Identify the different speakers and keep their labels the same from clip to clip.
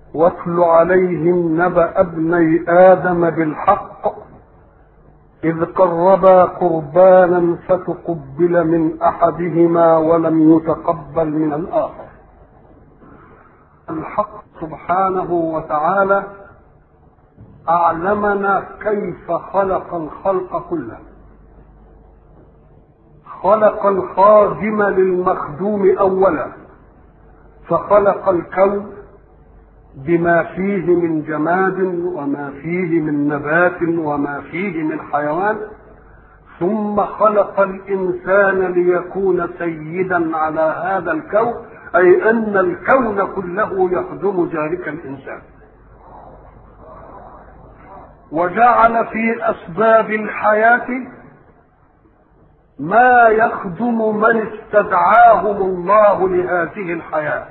Speaker 1: واتل عليهم نبأ ابني آدم بالحق إذ قربا قربانا فتقبل من أحدهما ولم يتقبل من الآخر الحق سبحانه وتعالى أعلمنا كيف خلق الخلق كله خلق الخادم للمخدوم أولا فخلق الكون بما فيه من جماد وما فيه من نبات وما فيه من حيوان ثم خلق الانسان ليكون سيدا على هذا الكون اي ان الكون كله يخدم ذلك الانسان وجعل في اسباب الحياه ما يخدم من استدعاهم الله لهذه الحياه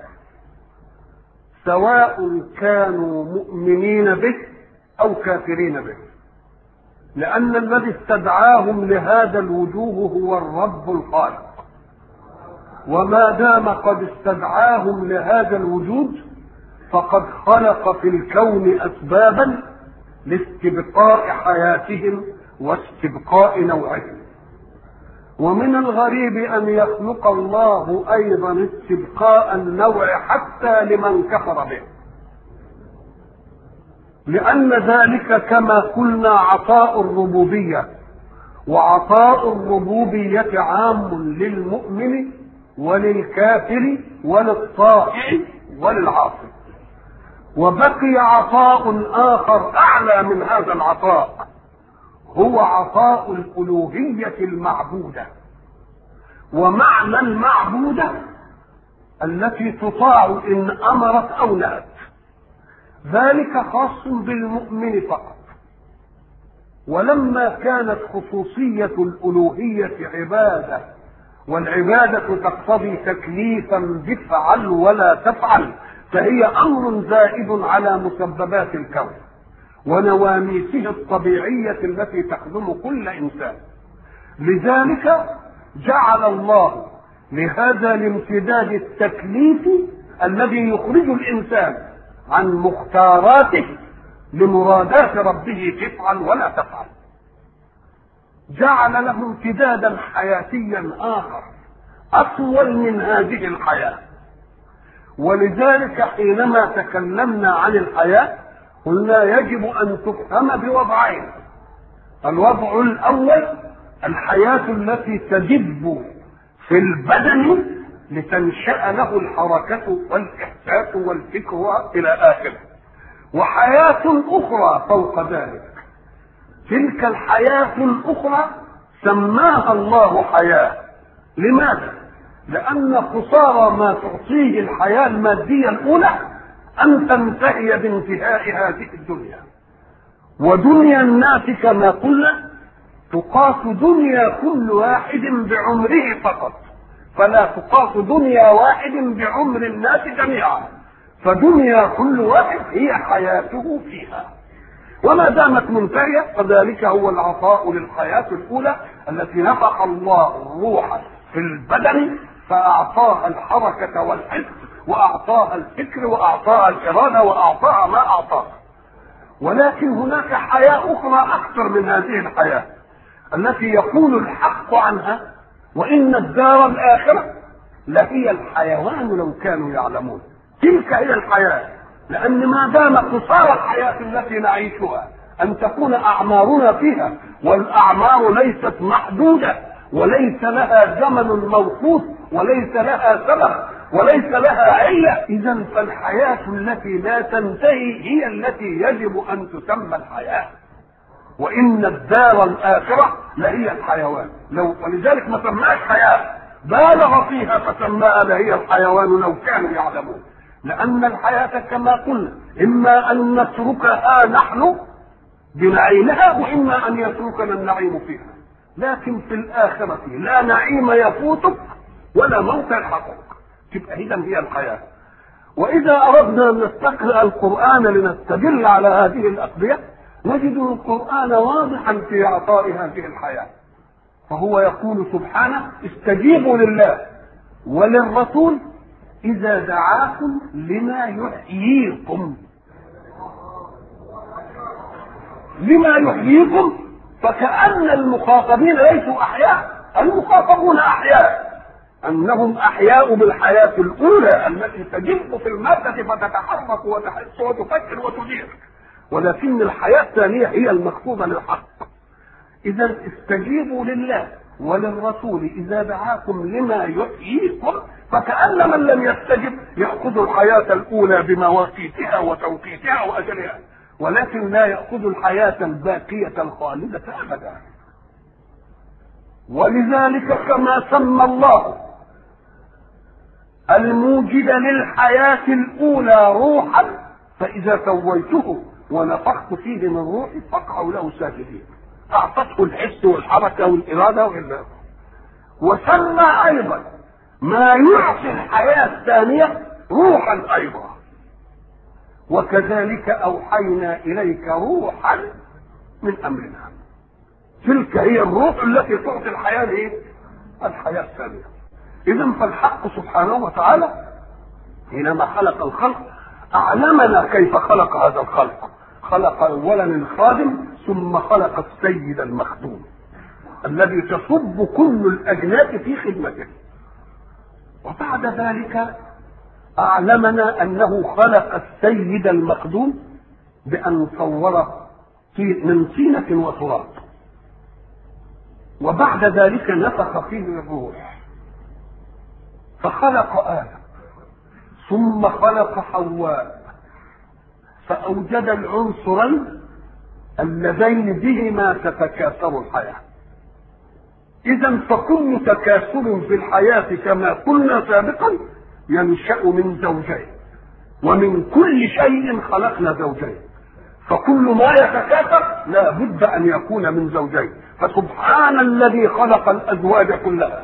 Speaker 1: سواء كانوا مؤمنين به او كافرين به لان الذي استدعاهم لهذا الوجوه هو الرب الخالق وما دام قد استدعاهم لهذا الوجود فقد خلق في الكون اسبابا لاستبقاء حياتهم واستبقاء نوعهم ومن الغريب ان يخلق الله ايضا استبقاء النوع حتى لمن كفر به لان ذلك كما قلنا عطاء الربوبيه وعطاء الربوبيه عام للمؤمن وللكافر وللطائع وللعاصي وبقي عطاء اخر اعلى من هذا العطاء هو عطاء الالوهيه المعبوده ومعنى المعبوده التي تطاع ان امرت او نهت ذلك خاص بالمؤمن فقط ولما كانت خصوصيه الالوهيه عباده والعباده تقتضي تكليفا بفعل ولا تفعل فهي امر زائد على مسببات الكون ونواميسه الطبيعيه التي تخدم كل انسان لذلك جعل الله لهذا الامتداد التكليف الذي يخرج الانسان عن مختاراته لمرادات ربه تفعل ولا تفعل جعل له امتدادا حياتيا اخر اطول من هذه الحياه ولذلك حينما تكلمنا عن الحياه قلنا يجب ان تفهم بوضعين الوضع الاول الحياه التي تدب في البدن لتنشا له الحركه والاحساس والفكر الى اخره وحياه اخرى فوق ذلك تلك الحياه الاخرى سماها الله حياه لماذا لان قصارى ما تعطيه الحياه الماديه الاولى أن تنتهي بانتهاء هذه الدنيا ودنيا الناس كما قلنا تقاس دنيا كل واحد بعمره فقط فلا تقاس دنيا واحد بعمر الناس جميعا فدنيا كل واحد هي حياته فيها وما دامت منتهية فذلك هو العطاء للحياة الأولى التي نفخ الله الروح في البدن فأعطاها الحركة والحس واعطاها الفكر واعطاها الاراده واعطاها ما اعطاها ولكن هناك حياه اخرى اكثر من هذه الحياه التي يقول الحق عنها وان الدار الاخره لهي الحيوان لو كانوا يعلمون تلك هي الحياه لان ما دام قصار الحياه التي نعيشها ان تكون اعمارنا فيها والاعمار ليست محدوده وليس لها زمن موقوت وليس لها سبب وليس لها علة إذا فالحياة التي لا تنتهي هي التي يجب أن تسمى الحياة وإن الدار الآخرة لهي الحيوان لو ولذلك ما سماش حياة بالغ فيها فسماها لهي الحيوان لو كانوا يعلمون لأن الحياة كما قلنا إما أن نتركها نحن بنعيمها وإما أن يتركنا النعيم فيها لكن في الآخرة لا نعيم يفوتك ولا موت يلحقك تبقى إذا هي الحياة وإذا أردنا أن نستقرأ القرآن لنستدل على هذه الأقضية نجد القرآن واضحا في إعطاء هذه الحياة فهو يقول سبحانه استجيبوا لله وللرسول إذا دعاكم لما يحييكم بما يحييكم فكأن المخاطبين ليسوا أحياء المخاطبون أحياء أنهم أحياء بالحياة الأولى التي تجب في المادة فتتحرك وتحس وتفكر وتدير ولكن الحياة الثانية هي المقصودة للحق إذا استجيبوا لله وللرسول إذا دعاكم لما يحييكم فكأن من لم يستجب يأخذ الحياة الأولى بمواقيتها وتوقيتها وأجلها ولكن لا يأخذ الحياة الباقية الخالدة أبدا ولذلك كما سمى الله الموجد للحياة الأولى روحا فإذا سويته ونفخت فيه من روحي فاقعوا له ساجدين أعطته الحس والحركة والإرادة وإلا وسمى أيضا ما يعطي الحياة الثانية روحا أيضا وكذلك أوحينا إليك روحا من أمرنا تلك هي الروح التي تعطي الحياة إيه؟ الحياة الثانية إذا فالحق سبحانه وتعالى حينما خلق الخلق أعلمنا كيف خلق هذا الخلق خلق أولا الخادم ثم خلق السيد المخدوم الذي تصب كل الأجناس في خدمته وبعد ذلك أعلمنا أنه خلق السيد المخدوم بأن صوره من طينة وتراب وبعد ذلك نفخ فيه الروح فخلق آدم ثم خلق حواء فأوجد العنصرين اللذين بهما تتكاثر الحياة إذا فكل تكاثر في الحياة كما قلنا سابقا ينشأ من زوجين ومن كل شيء خلقنا زوجين فكل ما يتكاثر لا بد أن يكون من زوجين فسبحان الذي خلق الأزواج كلها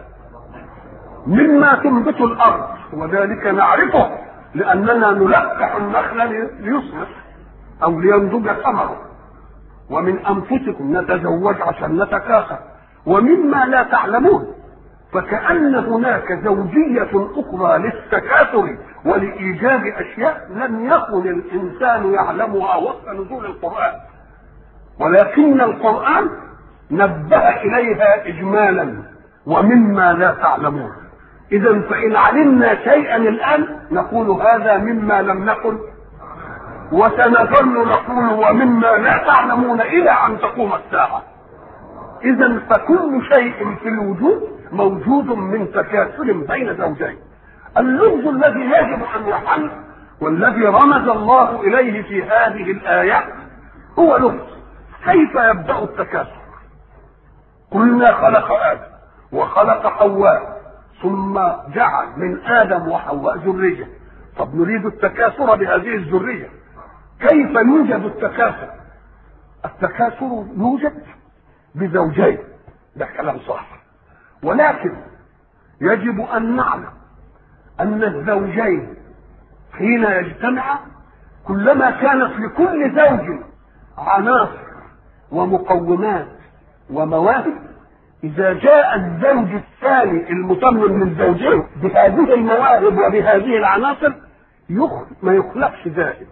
Speaker 1: مما تنبت الأرض وذلك نعرفه لأننا نلقح النخل ليصبح أو لينضج ثمره ومن أنفسكم نتزوج عشان نتكاثر ومما لا تعلمون فكأن هناك زوجية أخرى للتكاثر ولإيجاد أشياء لم يكن الإنسان يعلمها وقت نزول القرآن ولكن القرآن نبه إليها إجمالا ومما لا تعلمون إذا فإن علمنا شيئا الآن نقول هذا مما لم نقل وسنظل نقول ومما لا تعلمون إلى أن تقوم الساعة إذا فكل شيء في الوجود موجود من تكاثر بين زوجين اللغز الذي يجب أن يحل والذي رمز الله إليه في هذه الآيات هو لغز كيف يبدأ التكاثر قلنا خلق آدم وخلق حواء ثم جعل من آدم وحواء ذرية طب نريد التكاثر بهذه الذرية كيف يوجد التكاثر التكاثر يوجد بزوجين ده كلام صح ولكن يجب ان نعلم ان الزوجين حين يجتمعا كلما كانت لكل زوج عناصر ومقومات ومواهب إذا جاء الزوج الثاني المتمم للزوجين بهذه المواهب وبهذه العناصر يخ... ما يخلقش زائد.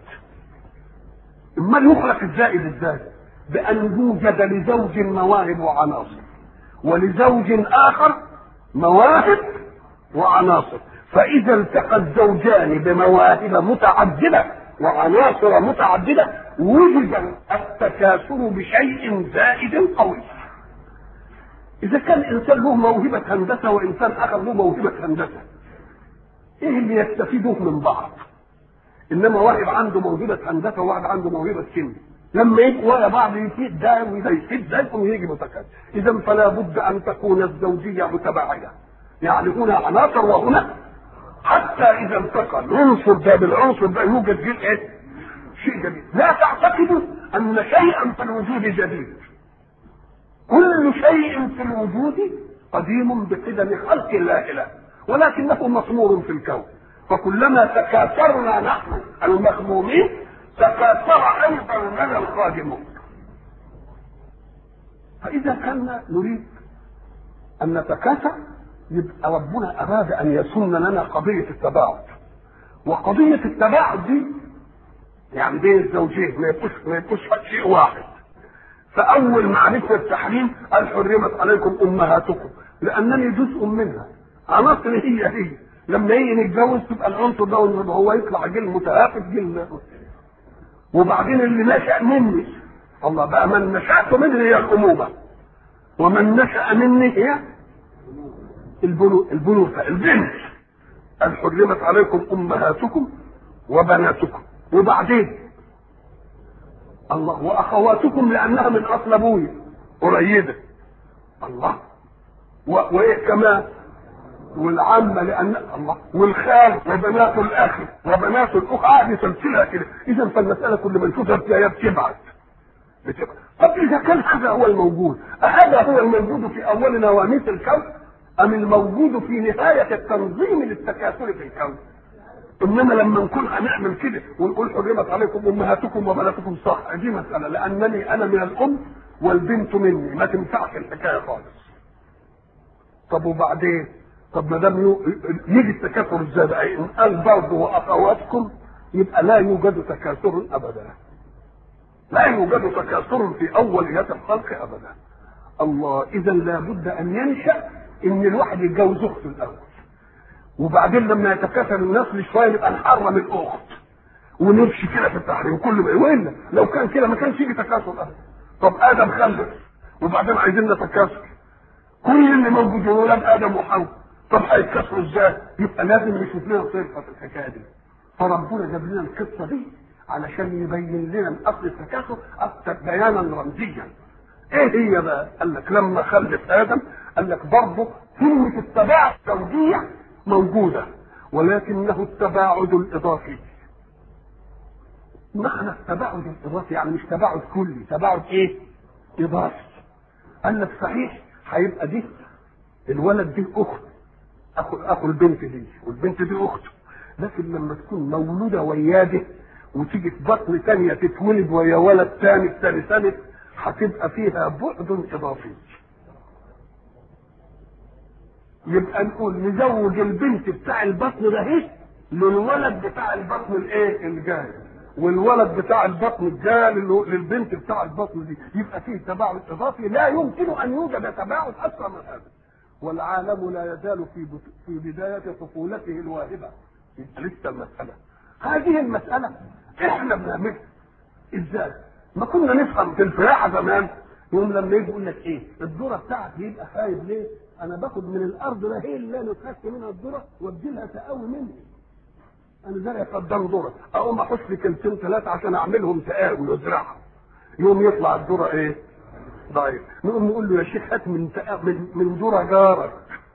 Speaker 1: امال يخلق الزائد ازاي؟ بأن يوجد لزوج مواهب وعناصر ولزوج آخر مواهب وعناصر فإذا التقى الزوجان بمواهب متعددة وعناصر متعددة وجد التكاثر بشيء زائد قوي إذا كان إنسان له موهبة هندسة وإنسان آخر له موهبة هندسة إيه اللي يستفيدوه من بعض؟ إنما واحد عنده موهبة هندسة وواحد عنده موهبة كيمياء لما يبقوا ورا بعض يفيد ده وده يفيد ده يكون يجي متكاثر اذا فلا بد ان تكون الزوجيه متباعده يعني هنا عناصر وهنا حتى اذا التقى العنصر ده بالعنصر ده يوجد فيه ايه؟ شيء جديد لا تعتقدوا ان شيئا في الوجود جديد كل شيء في الوجود قديم بقدم خلق الله اله ولكنه مصمور في الكون فكلما تكاثرنا نحن المخمومين تكاثر ايضا لنا القادمون فاذا كنا نريد ان نتكاثر يبقى ربنا اراد ان يسن لنا قضيه التباعد وقضيه التباعد دي يعني بين الزوجين ما يبقوش ما يبقوش شيء واحد فاول ما عرفنا التحريم قال حرمت عليكم امهاتكم لانني جزء منها عناصر هي هي لما يجي نتجوز تبقى العنصر ده هو يطلع جيل متهافت جيل وبعدين اللي نشا مني الله بقى من نشأت مني هي الامومه ومن نشأ مني هي البنو البنوثه البنت قال حرمت عليكم امهاتكم وبناتكم وبعدين الله واخواتكم لانها من اصل ابويا قريبه الله وايه كمان والعامه لان الله والخال وبنات الاخ وبنات الاخ قاعد سلسله كده اذا فالمساله كل ما نشوفها في بتبعت بتبعت طب اذا كان هذا هو الموجود أهذا هو الموجود في اول نواميس الكون ام الموجود في نهايه التنظيم للتكاثر في الكون انما لما نكون هنعمل كده ونقول حرمت عليكم امهاتكم وبناتكم صح دي مساله لانني انا من الام والبنت مني ما تنفعش الحكايه خالص طب وبعدين طب ما دام يجي التكاثر ازاي بقى ان قال برضه واخواتكم يبقى لا يوجد تكاثر ابدا لا يوجد تكاثر في اوليات الخلق ابدا الله اذا لابد ان ينشا ان الواحد يتجوز اخته الاول وبعدين لما يتكاثر النسل شويه نبقى نحرم الاخت ونمشي كده في التحريم كل ما والا لو كان كده ما كانش يجي تكاثر ابدا طب ادم خلف وبعدين عايزين نتكاثر كل اللي موجودين ولاد ادم وحواء طب هيتكاثروا ازاي؟ يبقى لازم نشوف لنا صرفه في الحكايه دي فربنا جاب لنا القصه دي علشان يبين لنا من اصل التكاثر اكثر بيانا رمزيا ايه هي بقى؟ قال لك لما خلف ادم قال لك برضه كلمه التباعد الزوجيه موجوده ولكنه التباعد الاضافي معنى التباعد الاضافي يعني مش تباعد كلي تباعد ايه اضافي قال لك صحيح هيبقى دي الولد دي اخت اخو اخو البنت دي والبنت دي اخته لكن لما تكون مولوده وياده وتيجي في بطن ثانيه تتولد ويا ولد ثاني في ثاني سنه هتبقى فيها بعد اضافي يبقى نقول نزوج البنت بتاع البطن ده ايه للولد بتاع البطن الايه الجاي والولد بتاع البطن الجاي للبنت بتاع البطن دي يبقى فيه تباعد اضافي لا يمكن ان يوجد تباعد اكثر من هذا والعالم لا يزال في في بدايه طفولته الواهبه يبقى لسه المساله هذه المساله احنا بنعملها ازاي؟ ما كنا نفهم في الفلاحه زمان يوم لما يجي يقول لك ايه الذره بتاعك يبقى خايب ليه؟ انا باخد من الارض ده هي اللي انا خدت منها الذره وادي لها تقاوي مني انا زرع قدام ذره اقوم احط لي كلمتين ثلاثه عشان اعملهم تقاوي وازرعها يوم يطلع الذره ايه؟ ضعيف نقوم نقول له يا شيخ هات من من من ذره جارك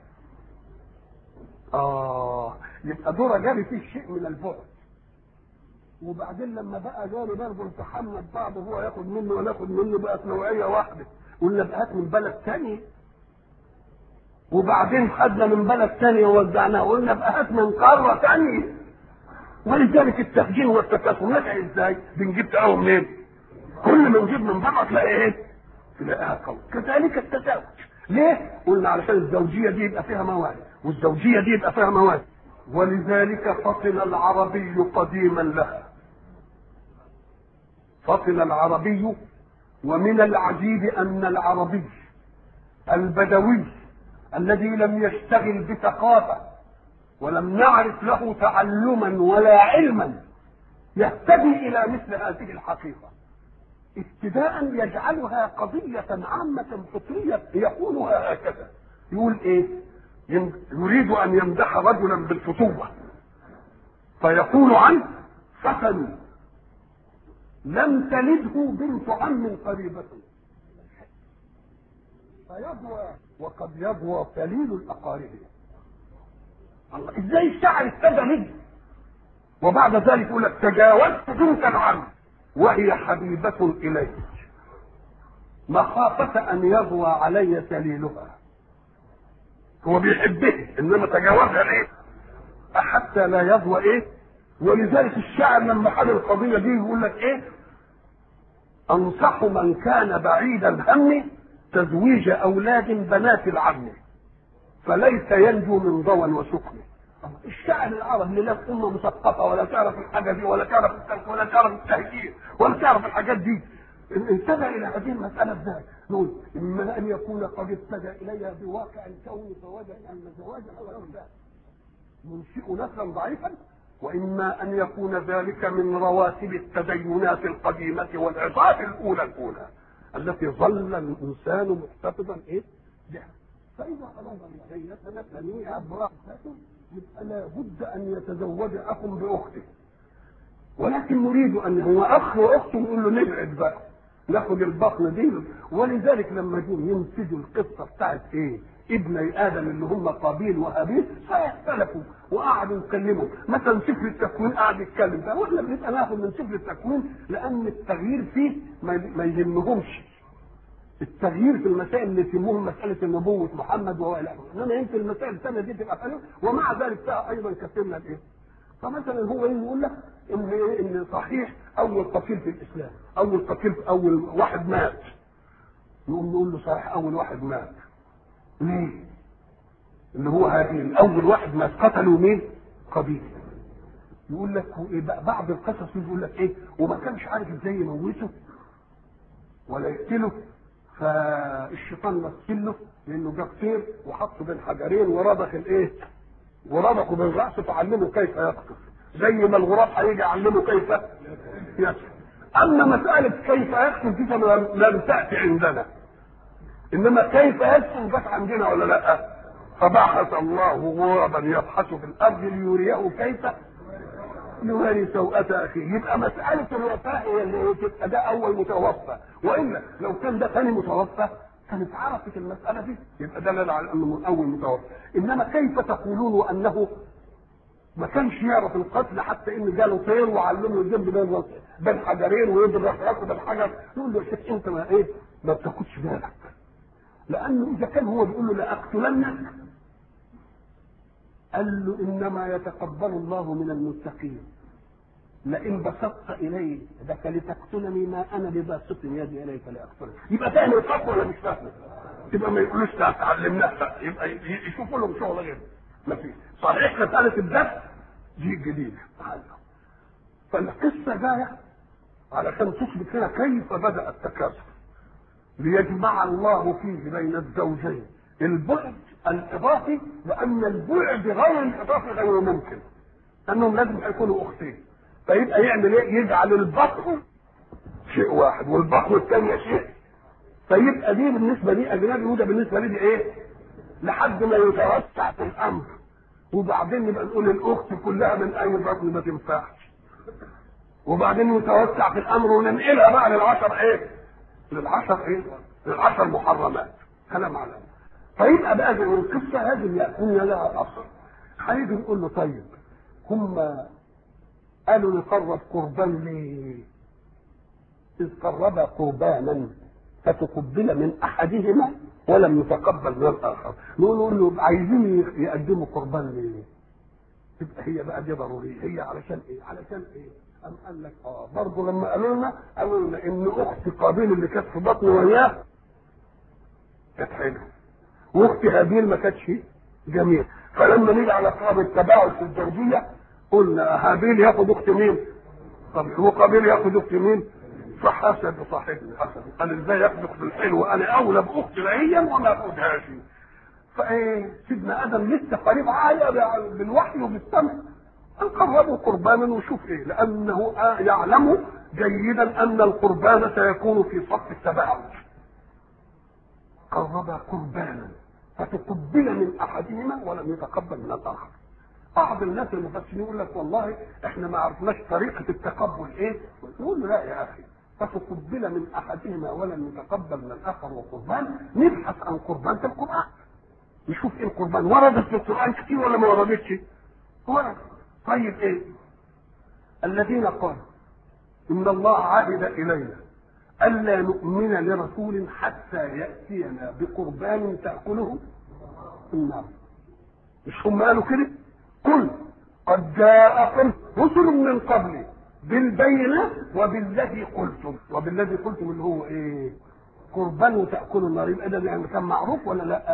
Speaker 1: اه يبقى ذره جاري فيه شيء من البعد وبعدين لما بقى جاري برضه نتحمل بعض وهو ياخد منه ولا ياخد منه بقت نوعيه واحده قلنا بقى هات من بلد ثاني وبعدين خدنا من بلد ثانيه ووزعناه قلنا بقى هات من قاره ثانيه ولذلك التفجير والتكاثر نجح ازاي؟ بنجيب تقاوي منين؟ كل ما نجيب من بره تلاقي ايه؟ تلاقيها قوي كذلك التزاوج ليه؟ قلنا علشان الزوجيه دي يبقى فيها مواد والزوجيه دي يبقى فيها مواد ولذلك فطن العربي قديما لها فطن العربي ومن العجيب ان العربي البدوي الذي لم يشتغل بثقافه ولم نعرف له تعلما ولا علما يهتدي الى مثل هذه الحقيقه ابتداء يجعلها قضية عامة فطرية يقولها هكذا يقول ايه يريد ان يمدح رجلا بالفتوة فيقول عنه فتن لم تلده بنت عم قريبة فيضوى وقد يضوى قليل الاقارب الله ازاي الشعر ابتدى نجم وبعد ذلك يقول لك تجاوزت بنت العم وهي حبيبة إليك مخافة أن يضوى علي سليلها هو بيحبه إنما تجاوزها ليه؟ حتى لا يضوى إيه؟ ولذلك الشاعر لما قال القضية دي يقول لك إيه؟ أنصح من كان بعيد الهم تزويج أولاد بنات العم فليس ينجو من ضوى وسكن الشعر العربي اللي لا امه مثقفه ولا تعرف الحاجه دي ولا تعرف الترك ولا تعرف التهجير ولا تعرف الحاجات دي انتبه الى هذه المساله ازاي؟ نقول اما ان يكون قد ابتدى اليها بواقع الكون فوجد ان زواجها غير ذلك ينشئ نسلا ضعيفا واما ان يكون ذلك من رواتب التدينات القديمه والعصاه الاولى الاولى التي ظل الانسان محتفظا ايه؟ بها فاذا اراد ان يتنبني ابراهته يبقى لابد ان يتزوج اخ باخته ولكن نريد ان هو اخ واخت نقول له نبعد بقى ناخد البطن دي ولذلك لما جم ينتجوا القصه بتاعت ايه؟ ابني ادم اللي هم قابيل وهابيل فاختلفوا وقعدوا يتكلموا مثلا سفر التكوين قعد يتكلم ده واحنا بنبقى ناخد من سفر التكوين لان التغيير فيه ما يهمهمش التغيير في المسائل اللي يهمهم مساله النبوه محمد والى اخره انما يمكن المسائل الثانيه دي تبقى حلوه ومع ذلك فيها ايضا كثير من الايه؟ فمثلا هو ايه يقول لك ان ايه ان صحيح اول قتيل في الاسلام اول قتيل اول واحد مات نقوم نقول له صحيح اول واحد مات ليه؟ اللي هو هابيل اول واحد مات قتلوا مين؟ قبيل يقول لك إيه بعض القصص يقول لك ايه وما كانش عارف ازاي يموته ولا يقتله فالشيطان مثل له لانه جاب طير وحطه بين حجرين ورضخ الايه؟ ورضخه بالراس فعلمه كيف يقطف زي ما الغراب هيجي يعلمه كيف يقطف اما مساله كيف يقطف دي لم تاتي عندنا انما كيف يسكن جت عندنا ولا لا فبعث الله غرابا يبحث في الارض ليريه كيف يواري سوءة أخيه يبقى مسألة الوفاء هي اللي تبقى ده أول متوفى وإلا لو كان ده ثاني متوفى كانت عرفت المسألة دي يبقى دلالة على أنه أول متوفى إنما كيف تقولون أنه ما كانش يعرف القتل حتى ان جاله طير وعلمه الجنب بين بين حجرين ويضرب راسه بالحجر يقول له يا شيخ انت ما ايه ما بتاخدش بالك لانه اذا كان هو بيقول له لاقتلنك قال له انما يتقبل الله من المتقين لئن بسطت الي يدك لتقتلني ما انا بباسط يدي اليك لاقتلك يبقى فاهم الخط ولا مش فاهم يبقى ما يقولوش تعلمناها يبقى يشوفوا لهم شغل غير ما في صحيح مساله الدفع دي جديده فالقصه جايه علشان تثبت لنا كيف بدا التكاثر ليجمع الله فيه بين الزوجين البعد الاضافي لان البعد غير الاضافي غير ممكن انهم لازم يكونوا اختين فيبقى يعمل ايه؟ يجعل البطن شيء واحد والبطن الثانيه شيء فيبقى دي بالنسبه لي اجنبي وده بالنسبه لي دي ايه؟ لحد ما يتوسع في الامر وبعدين نبقى نقول الاخت كلها من اي بطن ما تنفعش وبعدين نتوسع في الامر وننقلها بقى للعشر ايه؟ للعشر ايه؟ للعشر محرمات كلام على فيبقى بقى القصه لازم يكون لها اصل هنيجي نقول له طيب هم قالوا نقرب قربان ليه؟ إذ قربا قربانا فتقبل من أحدهما ولم يتقبل من الآخر نقول له عايزين يقدموا قربان ليه؟ تبقى هي بقى دي ضرورية هي علشان إيه؟ علشان إيه؟ أم قال لك آه برضه لما قالوا لنا قالوا لنا إن أخت قابيل اللي كانت في بطن وياه كانت حلوة واخت هابيل ما كانتش جميل فلما نيجي على قرب التباعد في الزوجيه قلنا هابيل ياخد اخت مين؟ طب وقابيل ياخد اخت مين؟ فحسد صاحبنا حسد قال ازاي ياخد اخت الحلو انا اولى باخت العيا وما اخدهاش فايه سيدنا ادم لسه قريب عالي بالوحي وبالسمع قربوا قربانا وشوف ايه لانه يعلم جيدا ان القربان سيكون في صف التباعد قرب قربانا فتقبل من احدهما ولم يتقبل من الاخر بعض الناس المفسرين يقول لك والله احنا ما عرفناش طريقه التقبل ايه نقول له لا يا اخي فتقبل من احدهما ولم يتقبل من الاخر وقربان نبحث عن قربان في القران نشوف ايه القربان وردت في القران كتير ولا ما وردتش ورد طيب ايه الذين قالوا ان الله عهد الينا ألا نؤمن لرسول حتى يأتينا بقربان تأكله النار مش هم قالوا كده؟ قل قد جاءكم رسل من قبلي بالبينة وبالذي قلتم وبالذي قلتم اللي هو ايه؟ قربان وتأكلوا النار يبقى ده يعني كان معروف ولا لا؟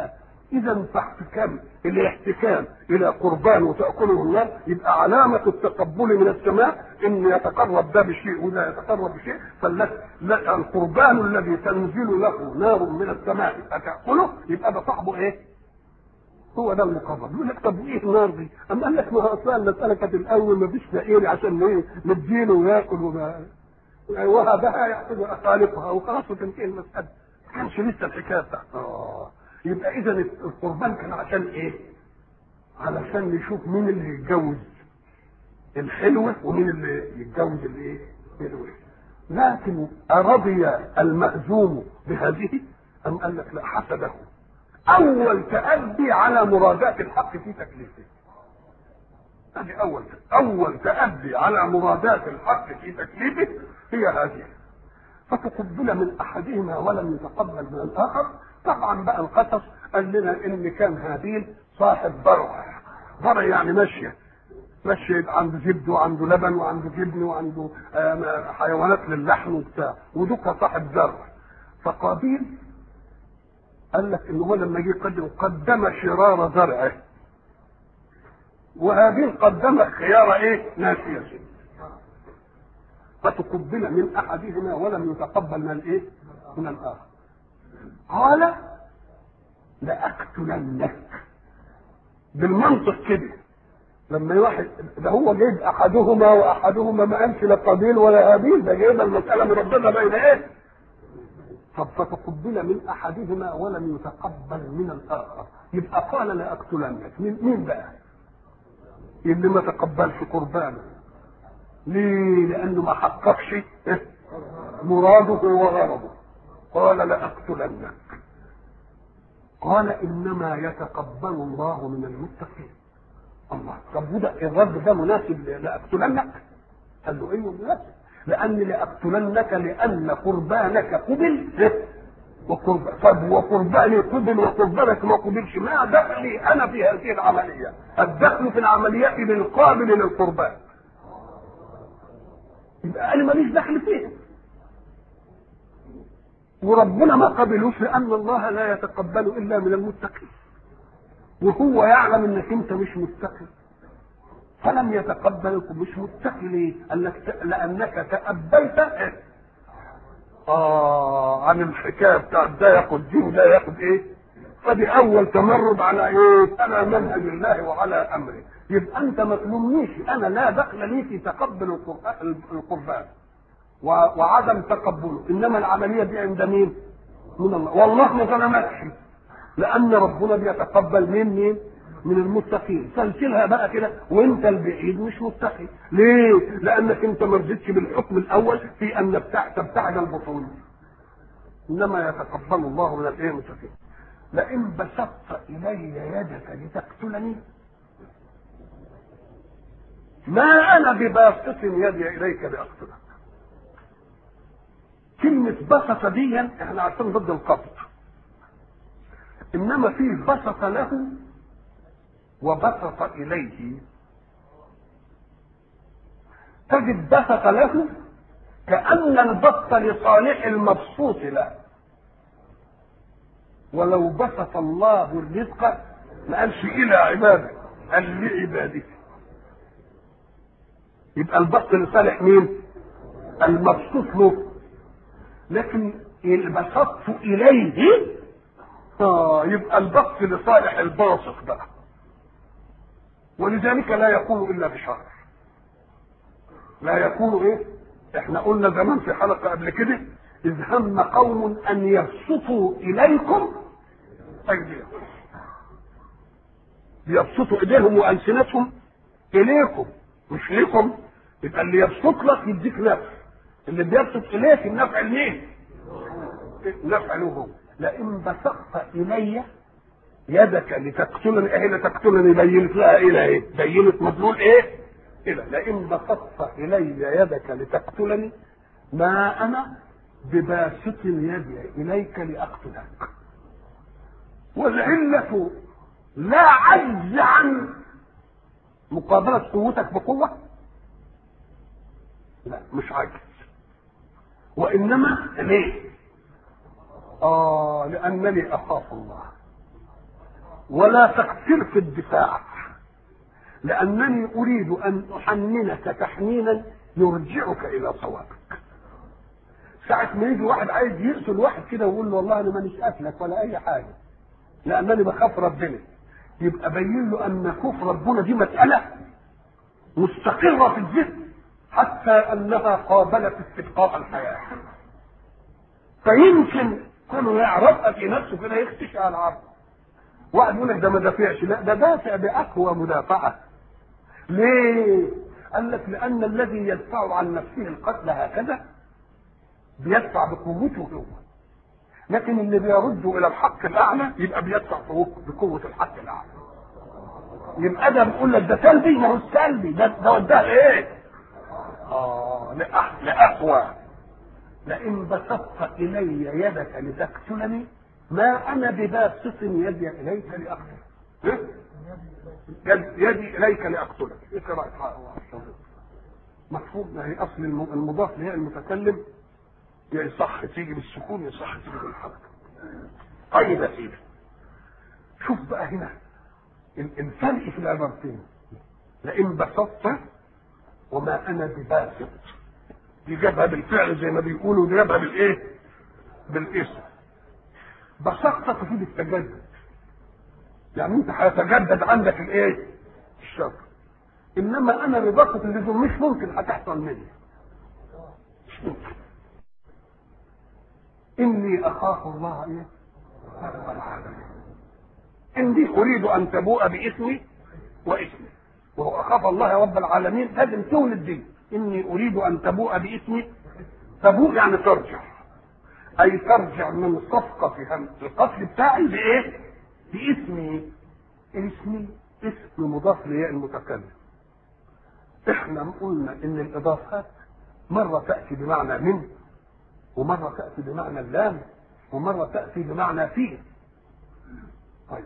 Speaker 1: اذا فاحتكام الاحتكام الى قربان وتاكله النار يبقى علامه التقبل من السماء ان يتقرب ده بشيء وده يتقرب بشيء فالقربان الذي تنزل له نار من السماء فتاكله يبقى ده صاحبه ايه؟ هو ده المقرب يقول لك طب ايه النار دي؟ اما قال لك ما هو اصلا المساله كانت الاول ما فيش فقير عشان ايه نديله وياكل وما وهبها يحسب خالقها وخلاص وتنتهي المساله ما كانش لسه الحكايه بتاعت اه يبقى اذا القربان كان عشان ايه؟ علشان نشوف مين اللي يتجوز الحلوه ومين اللي يتجوز الايه؟ الوحش لكن أرضي المهزوم بهذه أم قال لك لا حسده أول تأدي على مرادات الحق في تكليفه هذه أول أول تأدي على مرادات الحق في تكليفه هي هذه فتقبل من أحدهما ولم يتقبل من الآخر طبعا بقى القصص قال لنا ان كان هابيل صاحب ضرع ضرع يعني ماشيه ماشيه يبقى عنده زبد وعنده لبن وعنده جبن وعنده آه حيوانات للحم وبتاع ودك صاحب زرع فقابيل قال لك ان هو لما جه قدم قدم شرار زرعه وهابيل قدم خيار ايه ناسيه فتقبل من احدهما ولم يتقبل من الايه من الاخر قال لأقتلنك بالمنطق كده لما واحد ده هو جايب احدهما واحدهما ما قالش لا قابيل ولا هابيل ده جايب المساله مربطه بين ايه؟ طب فتقبل من احدهما ولم يتقبل من الاخر يبقى قال لاقتلنك مين مين بقى؟ اللي ما تقبلش قربانه ليه؟ لانه ما حققش مراده وغرضه قال لاقتلنك قال انما يتقبل الله من المتقين الله طب وده الرد ده مناسب لاقتلنك قال له ايوه مناسب لان لاقتلنك لان قربانك قبل وقرب طب وقرباني قبل وقربانك ما قبلش ما دخلي انا في هذه العمليه الدخل في العمليات بالقابل للقربان يبقى انا ماليش دخل فيها وربنا ما قبلوش لان الله لا يتقبل الا من المتقين وهو يعلم انك انت مش متقي فلم يتقبلك مش متقي ليه؟ قال لك لانك تأبيت اه عن الحكايه بتاعت ده ياخد دي وده ياخد ايه؟ فدي اول تمرد على ايه؟ على منهج الله وعلى امره يبقى انت ما تلومنيش انا لا دخل لي في تقبل القربان وعدم تقبله انما العمليه دي عند مين من الله والله ما ظلمكش لان ربنا بيتقبل مين مين من المتقين سلسلها بقى كده وانت البعيد مش متقي ليه لانك انت ما رضيتش بالحكم الاول في ان تبتعد البطون انما يتقبل الله من الايه المتقين لئن بسطت الي يدك لتقتلني ما انا بباسط يدي اليك لاقتلك كلمة بسط دي احنا عارفين ضد القبض انما في بسط له وبسط اليه تجد بسط له كأن البسط لصالح المبسوط له ولو بسط الله الرزق ما قالش الى عباده قال لعباده يبقى البسط لصالح مين؟ المبسوط له لكن إن بسطت اليه اه يبقى البسط لصالح الباسط بقى ولذلك لا يكون الا بشر لا يكون ايه احنا قلنا زمان في حلقه قبل كده اذ هم قوم ان يبسطوا اليكم ايديهم يبسطوا ايديهم والسنتهم اليكم مش ليكم يبقى اللي يبسط لك يديك نفع اللي بيبسط اليك النفع لمين؟ النفع له هو لئن بسطت الي يدك لتقتلني ايه لتقتلني بينت لها الى ايه؟ بينت مدلول ايه؟ الى لئن بسطت الي يدك لتقتلني ما انا بباسط يدي اليك لاقتلك والعلة لا عجز عن مقابلة قوتك بقوة لا مش عجز وإنما ليه آه لأنني أخاف الله ولا تقصر في الدفاع لأنني أريد أن أحننك تحنينا يرجعك إلى صوابك ساعة ما يجي واحد عايز يقتل واحد كده ويقول له والله أنا مانيش قاتلك ولا أي حاجة لأنني بخاف ربنا يبقى بين له أن خوف ربنا دي مسألة مستقرة في الذهن حتى أنها قابلت استبقاء الحياة فيمكن كونه يعرفها في نفسه كده يختشى على العرض واحد يقول لك ده ما دافعش لا ده دافع باقوى مدافعه ليه؟ قال لك لان الذي يدفع عن نفسه القتل هكذا بيدفع بقوته هو لكن اللي بيرد الى الحق الاعلى يبقى بيدفع بقوه الحق الاعلى يبقى ده بيقول لك ده سلبي ما هو سلبي ده ده وداه ايه؟ اه لاقوى لئن بسطت الي يدك لتقتلني ما انا بباسط يدي اليك لاقتلك يد يدي اليك لاقتلك اقرا مفهوم ما هي اصل المضاف اللي هي المتكلم يصح تيجي بالسكون يصح تيجي بالحركه طيب يا سيدي شوف بقى هنا الفرق في العبارتين لئن بسطت وما انا بباسط دي جابها بالفعل زي ما بيقولوا دي جابها بالايه؟ بالاسم بسطت تفيد التجدد يعني انت هيتجدد عندك الايه؟ الشر انما انا ببسط اللزوم مش ممكن هتحصل مني مش ممكن اني اخاف الله ايه؟ رب العالمين اني اريد ان تبوء باسمي واسمي وهو اخاف الله رب العالمين لازم تولد دي اني اريد ان تبوء باسمي تبوء يعني ترجع اي ترجع من صفقة القتل بتاعي بايه باسمي اسمي اسم مضاف لياء المتكلم احنا قلنا ان الاضافات مرة تأتي بمعنى من ومرة تأتي بمعنى اللام ومرة تأتي بمعنى في طيب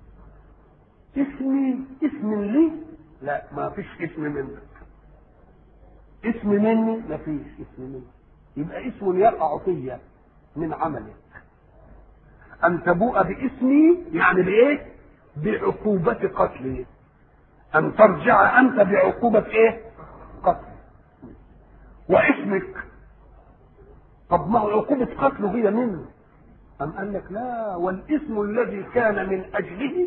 Speaker 1: اسمي اسم لي لا ما فيش اسم منك اسم مني ما فيش اسم مني يبقى اسم يقع فيا من عملك ان تبوء باسمي يعني بايه بعقوبة قتلي ان ترجع انت بعقوبة ايه قتل واسمك طب ما هو عقوبة قتله هي منه أم قال لك لا والاسم الذي كان من أجله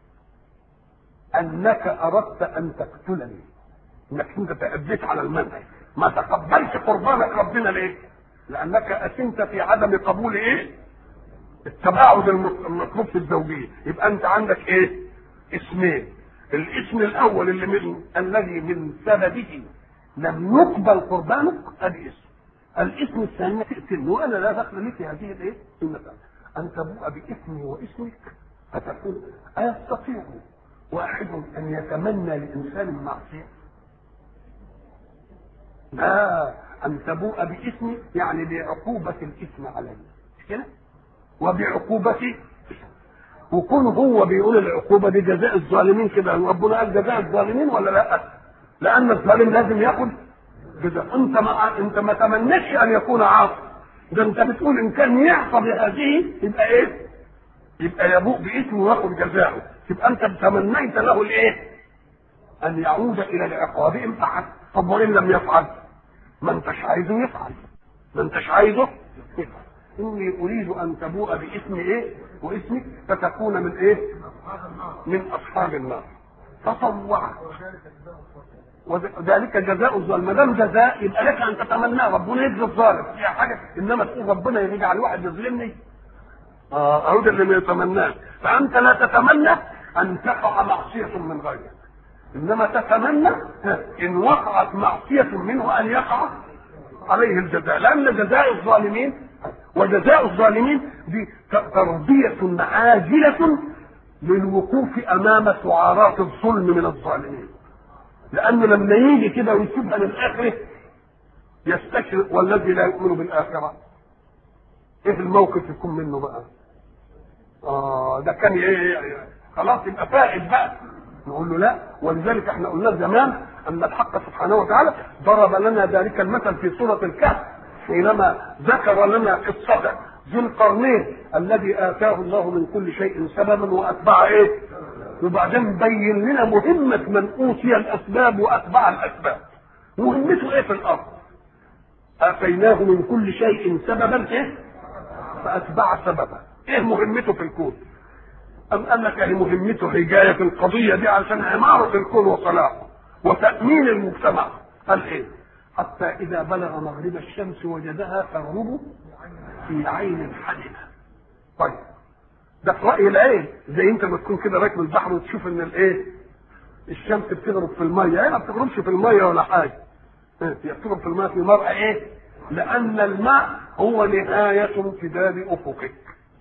Speaker 1: أنك أردت أن تقتلني انك انت تأديت على المنهج ما تقبلش قربانك ربنا ليه لانك اثمت في عدم قبول ايه التباعد المطلوب في الزوجيه يبقى انت عندك ايه اسمين الاسم الاول اللي من الذي من سببه لم يقبل قربانك ادي اسم الاسم الثاني تقتلني وانا لا دخل لي في هذه الايه المساله ان تبوء باسمي واسمك فتقول ايستطيع واحد ان يتمنى لانسان معصيه لا أن تبوء باسمي يعني بعقوبة الاسم علي مش كده؟ وبعقوبة وكون هو بيقول العقوبة دي جزاء الظالمين كده ربنا قال جزاء الظالمين ولا لا؟ لأن الظالم لازم ياخد جزاء أنت ما أنت ما تمنيتش أن يكون عاصي ده أنت بتقول إن كان يعصى بهذه يبقى إيه؟ يبقى يبوء باسمه وياخد جزاءه يبقى أنت تمنيت له الإيه؟ أن يعود إلى العقاب إن فعل طب وإن لم يفعل ما انتش عايزه يفعل ما انتش عايزه يفعل اني اريد ان تبوء باسم ايه واسمك فتكون من ايه من اصحاب النار تطوع وذلك جزاء الظالم ما دام جزاء يبقى لك ان تتمناه ربنا يجزي الظالم هي حاجه انما تقول ربنا يجعل واحد يظلمني اه اهو ده اللي ما يتمناه فانت لا تتمنى ان تقع معصيه من غيرك انما تتمنى ان وقعت معصيه منه ان يقع عليه الجزاء لان جزاء الظالمين وجزاء الظالمين دي تربيه عاجله للوقوف امام سعارات الظلم من الظالمين لانه لما يجي كده ويسيبها للاخره يستشرق والذي لا يؤمن بالاخره ايه الموقف يكون منه بقى اه ده كان ايه خلاص يبقى فائد بقى نقول له لا ولذلك احنا قلنا زمان ان الحق سبحانه وتعالى ضرب لنا ذلك المثل في سوره الكهف حينما ذكر لنا قصه ذي القرنين الذي اتاه الله من كل شيء سببا واتبع ايه وبعدين بين لنا مهمة من أوتي الأسباب وأتبع الأسباب مهمته إيه في الأرض آتيناه من كل شيء سببا إيه فأتبع سببا إيه مهمته في الكون أم قال لك يعني مهمته حكاية القضية دي عشان عمارة الكون وصلاحه وتأمين المجتمع قال إيه حتى إذا بلغ مغرب الشمس وجدها تغرب في عين حدثة طيب ده في رأي العين زي انت ما تكون كده راكب البحر وتشوف ان الايه الشمس بتغرب في الميه هي ما بتغربش في الميه ولا حاجه هي بتغرب في الميه في مرأة ايه لان الماء هو نهاية امتداد افقك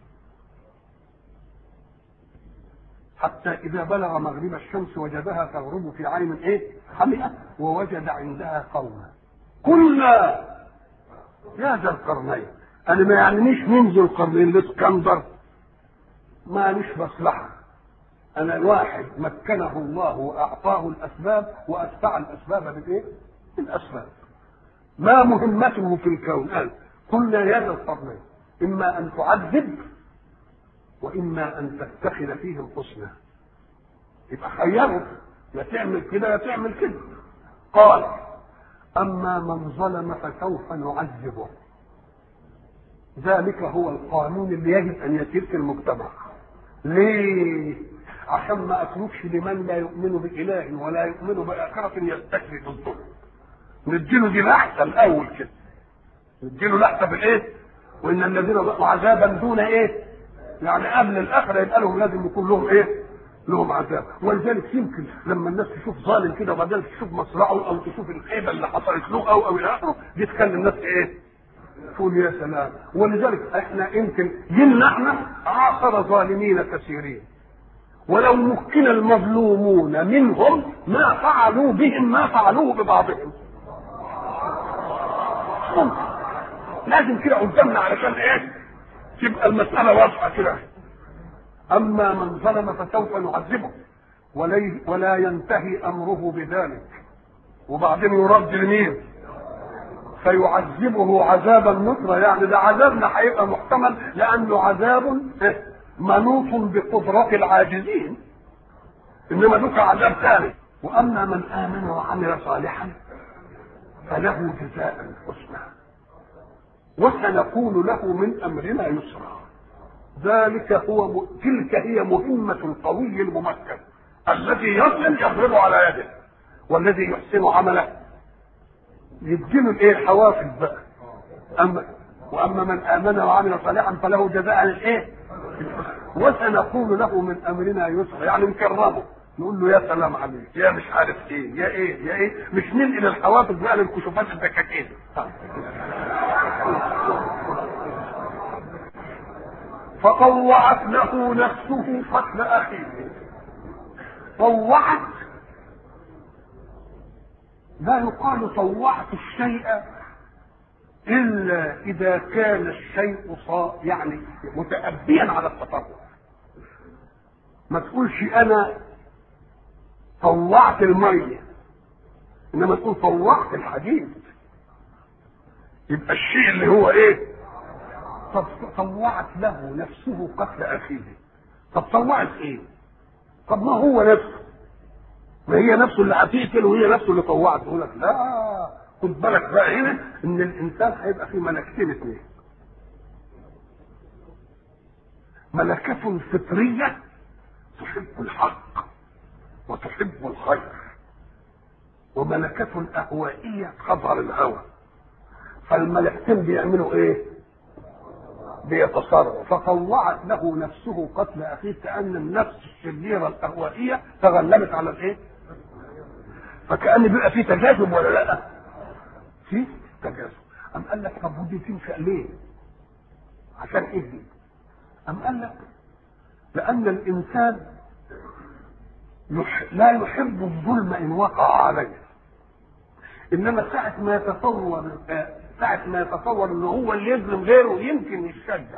Speaker 1: حتى اذا بلغ مغرب الشمس وجدها تغرب في عين ايه حمئة ووجد عندها قوما قلنا يا ذا القرنين انا ما يعنيش مين ذو القرنين الاسكندر ماليش مصلحة أنا واحد مكنه الله وأعطاه الأسباب وأتبع الأسباب بالإيه؟ بالأسباب ما مهمته في الكون قال قلنا يا ذا القرنين إما أن تعذب وإما أن تتخذ فيهم حسنا يبقى خيره يا تعمل كده يا تعمل كده قال أما من ظلم فسوف نعذبه ذلك هو القانون اللي يجب أن يسير في المجتمع ليه؟ عشان ما اتركش لمن لا يؤمن بإله ولا يؤمن بآخرة يستكفي ضده. نديله دي لحظة الأول كده. نديله لحظة بالإيه؟ وإن الذين ضاقوا عذابا دون إيه؟ يعني قبل الآخرة يبقى لهم لازم يكون لهم إيه؟ لهم عذاب ولذلك يمكن لما الناس تشوف ظالم كده وبعدين تشوف مصرعه او تشوف الخيبه اللي حصلت له او او الى اخره دي تخلي الناس ايه؟ تقول يا سلام ولذلك احنا يمكن جيلنا احنا عاصر ظالمين كثيرين ولو مكن المظلومون منهم ما فعلوا بهم ما فعلوه ببعضهم ممكن لازم كده قدامنا علشان ايه تبقى المسألة واضحة كده أما من ظلم فسوف نعذبه ولي ولا ينتهي أمره بذلك وبعدين يرد لمين؟ فيعذبه عذابا نصرا يعني ده عذابنا هيبقى محتمل لانه عذاب منوط بقدرة العاجزين انما ذوك عذاب ثاني واما من امن وعمل صالحا فله جزاء الحسنى وسنقول له من امرنا يسرا ذلك هو م... تلك هي مهمة القوي الممكن الذي يظلم يضرب على يده والذي يحسن عمله يديله الايه الحوافز بقى اما واما من امن وعمل صالحا فله جزاء الايه وسنقول له من امرنا يسرا يعني نكرمه نقول له يا سلام عليك يا مش عارف ايه يا ايه يا ايه مش ننقل الحوافز بقى للكشوفات الدكاكين فطوعت له نفسه قتل اخيه طوعت لا يقال طوعت الشيء الا اذا كان الشيء صا يعني متأبيا على التطوع ما تقولش انا طوعت الميه انما تقول طوعت الحديد يبقى الشيء اللي هو ايه طب طوعت له نفسه قتل اخيه طب طوعت ايه طب ما هو نفسه ما هي نفسه اللي هتقتل وهي نفسه اللي طوعت يقول لك لا خد بالك بقى هنا ان الانسان هيبقى فيه ملكتين اثنين ملكة فطرية تحب الحق وتحب الخير وملكة أهوائية تظهر الهوى فالملكتين بيعملوا ايه؟ بيتصرف فطوعت له نفسه قتل اخيه كان النفس الشريره الاهوائيه تغلبت على الايه؟ فكان بيبقى في تجاذب ولا لا؟ في تجاذب أم قال لك طب ودي تنشأ ليه؟ عشان ايه دي؟ أم قال لك لأن الإنسان يح... لا يحب الظلم إن وقع عليه إنما ساعة ما يتصور ساعة ما يتصور إن هو اللي يظلم غيره يمكن يتشجع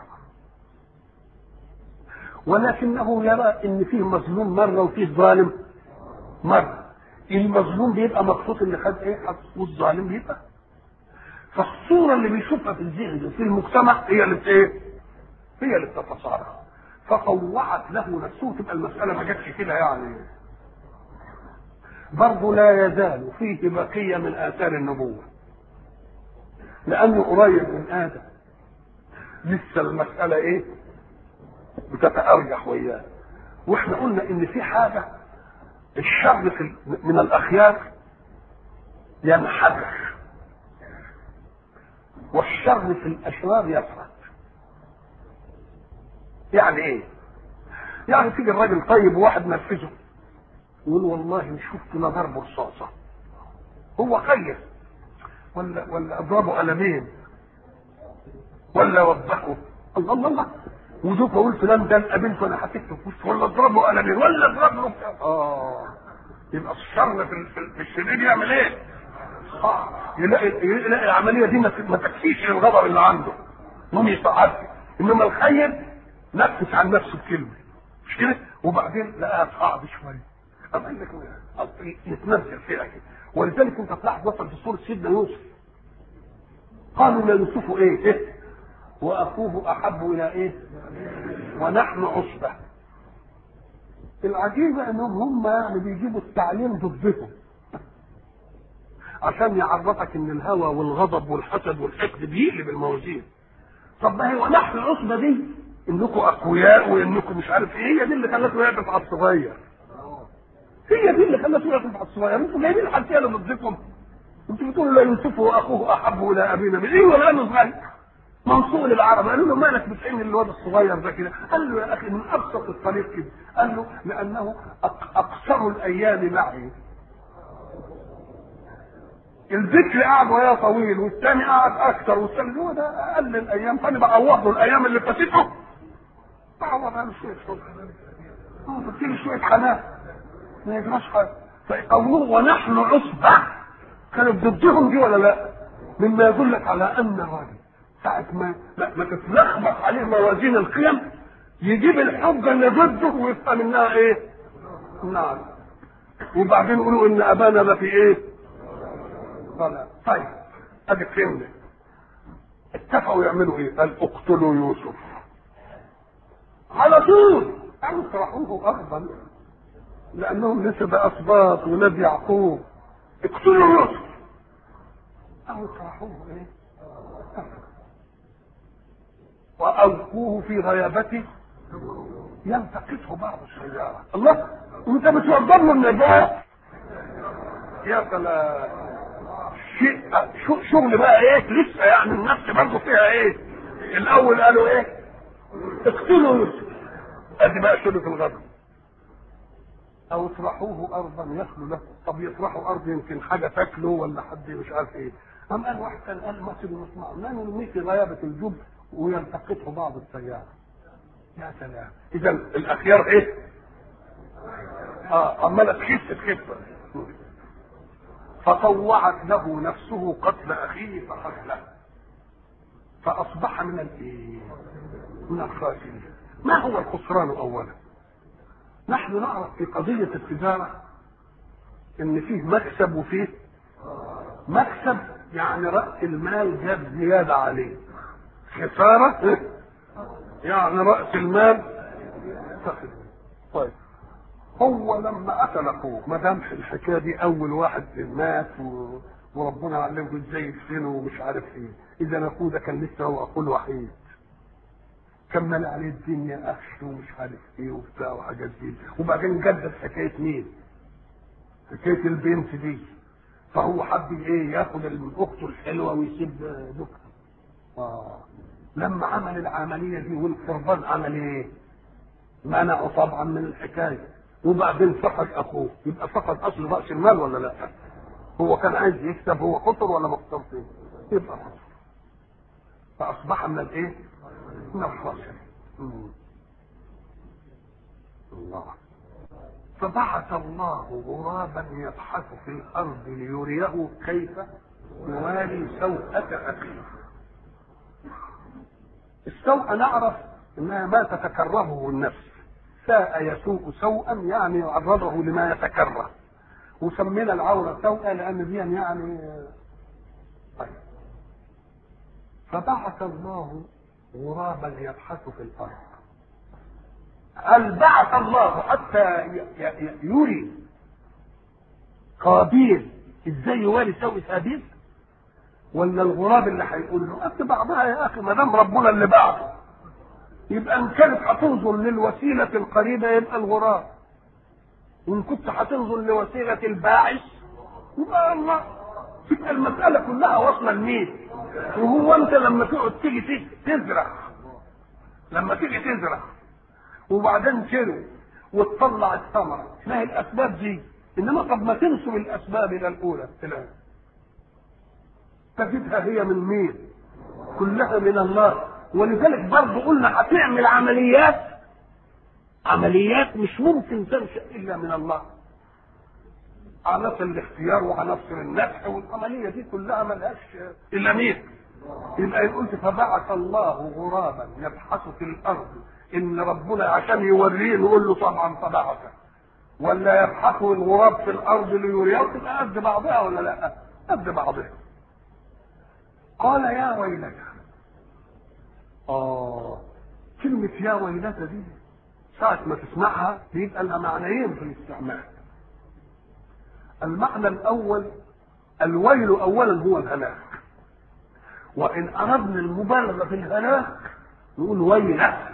Speaker 1: ولكنه يرى إن فيه مظلوم مرة وفيه ظالم مرة المظلوم بيبقى مبسوط اللي خد إيه والظالم بيبقى فالصورة اللي بيشوفها في الذهن في المجتمع هي اللي ايه؟ هي اللي بتتصارع فطوعت له نفسه تبقى المساله ما جاتش كده يعني برضه لا يزال فيه بقيه من اثار النبوه لانه قريب من ادم لسه المساله ايه بتتارجح وياه واحنا قلنا ان في حاجه الشر في من الاخيار ينحدر والشر في الاشرار يفرط يعني ايه يعني تيجي الراجل طيب وواحد نرفزه يقول والله شفت انا ضربه رصاصه هو خير ولا ولا اضربه قلمين ولا وضحه الله الله الله وذوق اقول فلان ده قابلته انا حسيته في وسط ولا اضربه قلمين ولا اضرب له اه يبقى الشر في في الشرير يعمل ايه؟ اه يلاقي يلاقي العمليه دي ما تكفيش الغضب اللي عنده المهم يصعد انما الخير نفس عن نفسه بكلمه مش كده؟ وبعدين لقاها صعب شويه أم قال لك يتنزل فيها كده ولذلك انت تلاحظ مثلا في سوره سيدنا يوسف قالوا ليوسف ايه؟ ايه؟ واخوه احب الى ايه؟ ونحن عصبه العجيبه انهم هم يعني بيجيبوا التعليم ضدهم عشان يعرفك ان الهوى والغضب والحسد والحقد بيقلب الموازين طب ما هي ونحن العصبه دي انكم اقوياء وانكم مش عارف ايه هي دي اللي خلته يعطف على الصغير هي دي اللي خلته يعطف على الصغير انتوا جايبين الحنفيه اللي ضدكم انتوا بتقولوا لا يوسف واخوه احب الى ابينا من ايه ولا انا صغير منصوب للعرب قالوا له مالك بتعين الواد الصغير ده كده قال له يا اخي من ابسط الطريق كده قال له لانه اقصر الايام معي الذكر قعد وياه طويل والثاني قعد اكثر والثاني هو ده اقل الايام فانا بعوض له الايام اللي فاتته بعوض له شويه حب اه بديله شويه حنان ما يجراش حاجه فقوله ونحن عصبه كانت ضدهم دي ولا لا؟ مما يدلك على ان الراجل ساعة ما ما تتلخبط عليه موازين القيم يجيب الحجة اللي ضده ويبقى منها ايه؟ نعم وبعدين يقولوا ان ابانا ده في ايه؟ ضلال طيب ادي فهمنا اتفقوا يعملوا ايه؟ قال اقتلوا يوسف على طول قالوا اطرحوه ارضا لانهم لسه ده اسباط ولاد يعقوب اقتلوا يوسف قالوا اطرحوه ايه؟ وألقوه في غيابته يلتقطه بعض السيارة الله وانت بتوضب له النجاة يا سلام شيء شغل بقى ايه لسه يعني النفس برضه فيها ايه الاول قالوا ايه اقتلوا يوسف ادي بقى شغلة الغضب او اطرحوه ارضا يخلو له طب يطرحوا ارض يمكن حاجه تاكله ولا حد مش عارف ايه أم قال واحد كان قال مثل نسمع لا نرميه في غيابة الجب ويلتقطه بعض السيارة يا سلام إذا الأخيار إيه؟ آه عمالة تخف تخف فطوعت له نفسه قتل أخيه فقتله فأصبح من الإيه؟ من الخاسرين ما هو الخسران أولا؟ نحن نعرف في قضية التجارة إن فيه مكسب وفيه مكسب يعني رأس المال جاب زيادة عليه خسارة يعني رأس المال تاخد طيب هو لما قتل اخوه ما دام الحكايه دي اول واحد مات و... وربنا علمه ازاي يدفنه ومش عارف ايه اذا اخوه ده كان لسه هو اخوه الوحيد كمل عليه الدنيا اخش ومش عارف ايه وبتاع وحاجات دي وبعدين جدد حكايه مين؟ حكايه البنت دي فهو حب ايه ياخد اخته الحلوه ويسيب دكتور اه لما عمل العمليه دي والقربان عمل ايه؟ منعه طبعا من الحكايه وبعدين فقد اخوه يبقى فقد اصل راس المال ولا لا؟ هو كان عايز يكسب هو خطر ولا مخسر فيه؟ يبقى خطر فاصبح من الايه؟ من الخاسر الله فبعث الله غرابا يبحث في الارض ليريه كيف يواري سوءة اخيه السوء نعرف انها ما تتكرهه النفس ساء يسوء سوءا يعني يعرضه لما يتكره وسمينا العوره سوءا لان دي يعني طيب فبعث الله غرابا يبحث في الارض هل بعث الله حتى يري قابيل ازاي يواري سوي هابيل ولا الغراب اللي هيقول له قد بعضها يا اخي ما دام ربنا اللي بعثه يبقى ان كانت هتنظر للوسيله القريبه يبقى الغراب وان كنت هتنظر لوسيله الباعث يبقى الله تبقى المساله كلها واصله لمين وهو انت لما تقعد تيجي تزرع لما تيجي تزرع وبعدين تروي وتطلع الثمره ما هي الاسباب دي انما طب ما تنسب الاسباب الى الاولى الان تجدها هي من مين كلها من الله ولذلك برضه قلنا هتعمل عمليات عمليات مش ممكن تنشا الا من الله عناصر الاختيار وعناصر النفع والعمليه دي كلها ملهاش الا مين يبقى ان قلت فبعث الله غرابا يبحث في الارض ان ربنا عشان يوريه نقول له طبعا فبعثه ولا يبحث الغراب في الارض ليريه تبقى قد بعضها ولا لا قد بعضها قال يا ويلتى اه كلمة يا ويلتى دي ساعة ما تسمعها بيبقى لها معنيين في الاستعمال المعنى الأول الويل أولا هو الهلاك وإن أردنا المبالغة في الهلاك نقول ويلة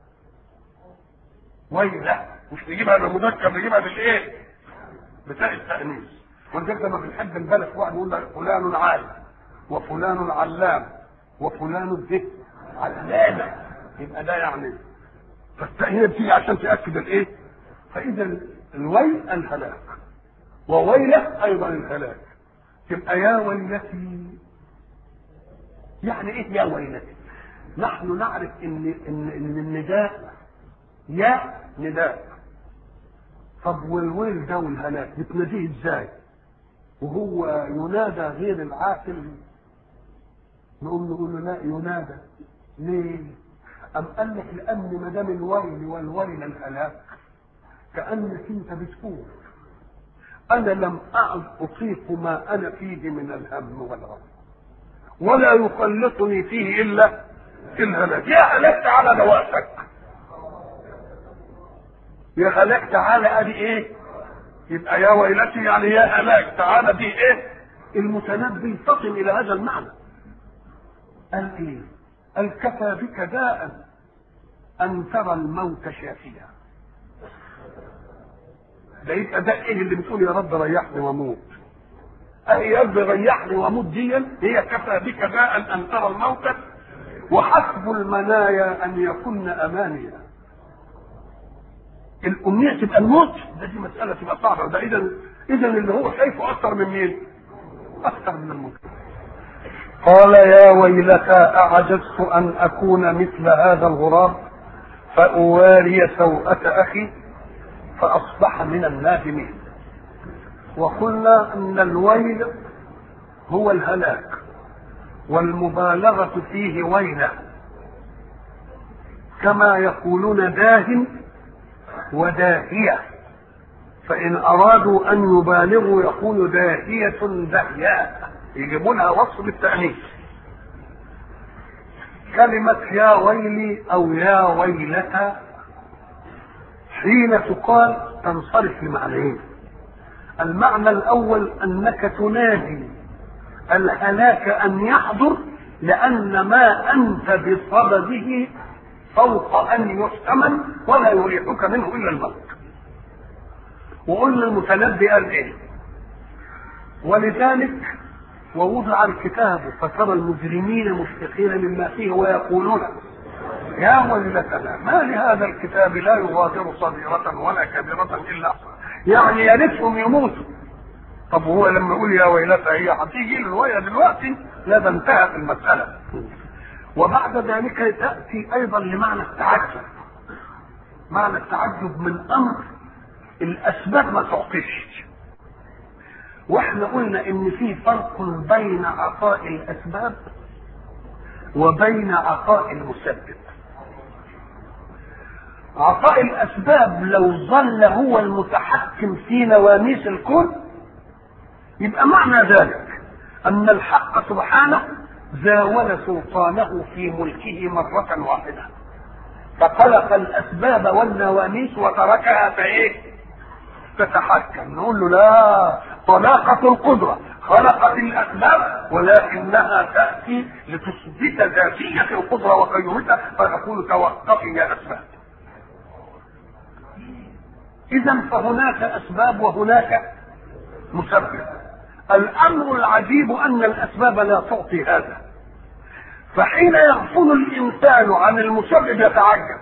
Speaker 1: ويلة مش نجيبها بالمذكر نجيبها بالايه؟ بتاع التأنيث ولذلك لما بنحب البلد واحد يقول لك فلان عالم وفلان علام وفلان الذكر علامة يبقى ده يعني فالتأنيث بتيجي عشان تأكد الايه؟ فإذا الويل الهلاك وويلة أيضا الهلاك تبقى يا ويلتي يعني ايه يا ويلتي؟ نحن نعرف ان ان ان النداء يا نداء طب والويل ده والهلاك بتناديه ازاي؟ وهو ينادى غير العاقل نقوم نقول له لا ينادى ليه؟ أم قال لك لأن ما دام الويل والويل الهلاك كأنك أنت بتقول أنا لم أعد أطيق ما أنا فيه من الهم والغم ولا يخلصني فيه إلا الهلاك يا هلكت على دواسك يا هلاك تعالى ادي ايه يبقى يا ويلتي يعني يا هلاك تعالى دي ايه المتنبي تصل الى هذا المعنى قال ايه قال كفى بك داء ان ترى الموت شافيا ده يبقى ده ايه اللي بتقول يا رب ريحني واموت اهي يا رب ريحني واموت دي هي كفى بك داء ان ترى الموت وحسب المنايا ان يكن امانيا الامنيه تبقى الموت ده دي مساله تبقى صعبه ده اذا اذا اللي هو شايفه اكثر من مين؟ اكثر من الموت قال يا ويلتى اعجزت ان اكون مثل هذا الغراب فاواري سوءه اخي فاصبح من النادمين وقلنا ان الويل هو الهلاك والمبالغه فيه ويله كما يقولون داه وداهية فإن أرادوا أن يبالغوا يقول داهية دهياء يجيبوا لها وصف بالتأنيث كلمة يا ويلي أو يا ويلتى حين تقال تنصرف لمعنيين المعنى الأول أنك تنادي الهلاك أن يحضر لأن ما أنت بصدده فوق ان يحتمل ولا يريحك منه الا الموت وقلنا المتنبي قال ايه ولذلك ووضع الكتاب فترى المجرمين مشفقين مما فيه ويقولون يا ويلتنا ما لهذا الكتاب لا يغادر صغيرة ولا كبيرة إلا يعني يا ريتهم يموتوا طب هو لما يقول يا ويلتى هي هتيجي الرواية دلوقتي لا ده انتهت المسألة وبعد ذلك تأتي أيضا لمعنى التعجب معنى التعجب من أمر الأسباب ما تعطيش واحنا قلنا ان في فرق بين عطاء الاسباب وبين عطاء المسبب عطاء الاسباب لو ظل هو المتحكم في نواميس الكون يبقى معنى ذلك ان الحق سبحانه زاول سلطانه في ملكه مرة واحدة فخلق الأسباب والنواميس وتركها فإيه؟ تتحكم نقول له لا طلاقة القدرة خلقت الأسباب ولكنها تأتي لتثبت ذاتية القدرة وقيومتها فنقول توقفي يا أسباب إذا فهناك أسباب وهناك مسبب الأمر العجيب أن الأسباب لا تعطي هذا فحين يغفل الإنسان عن المسبب يتعجب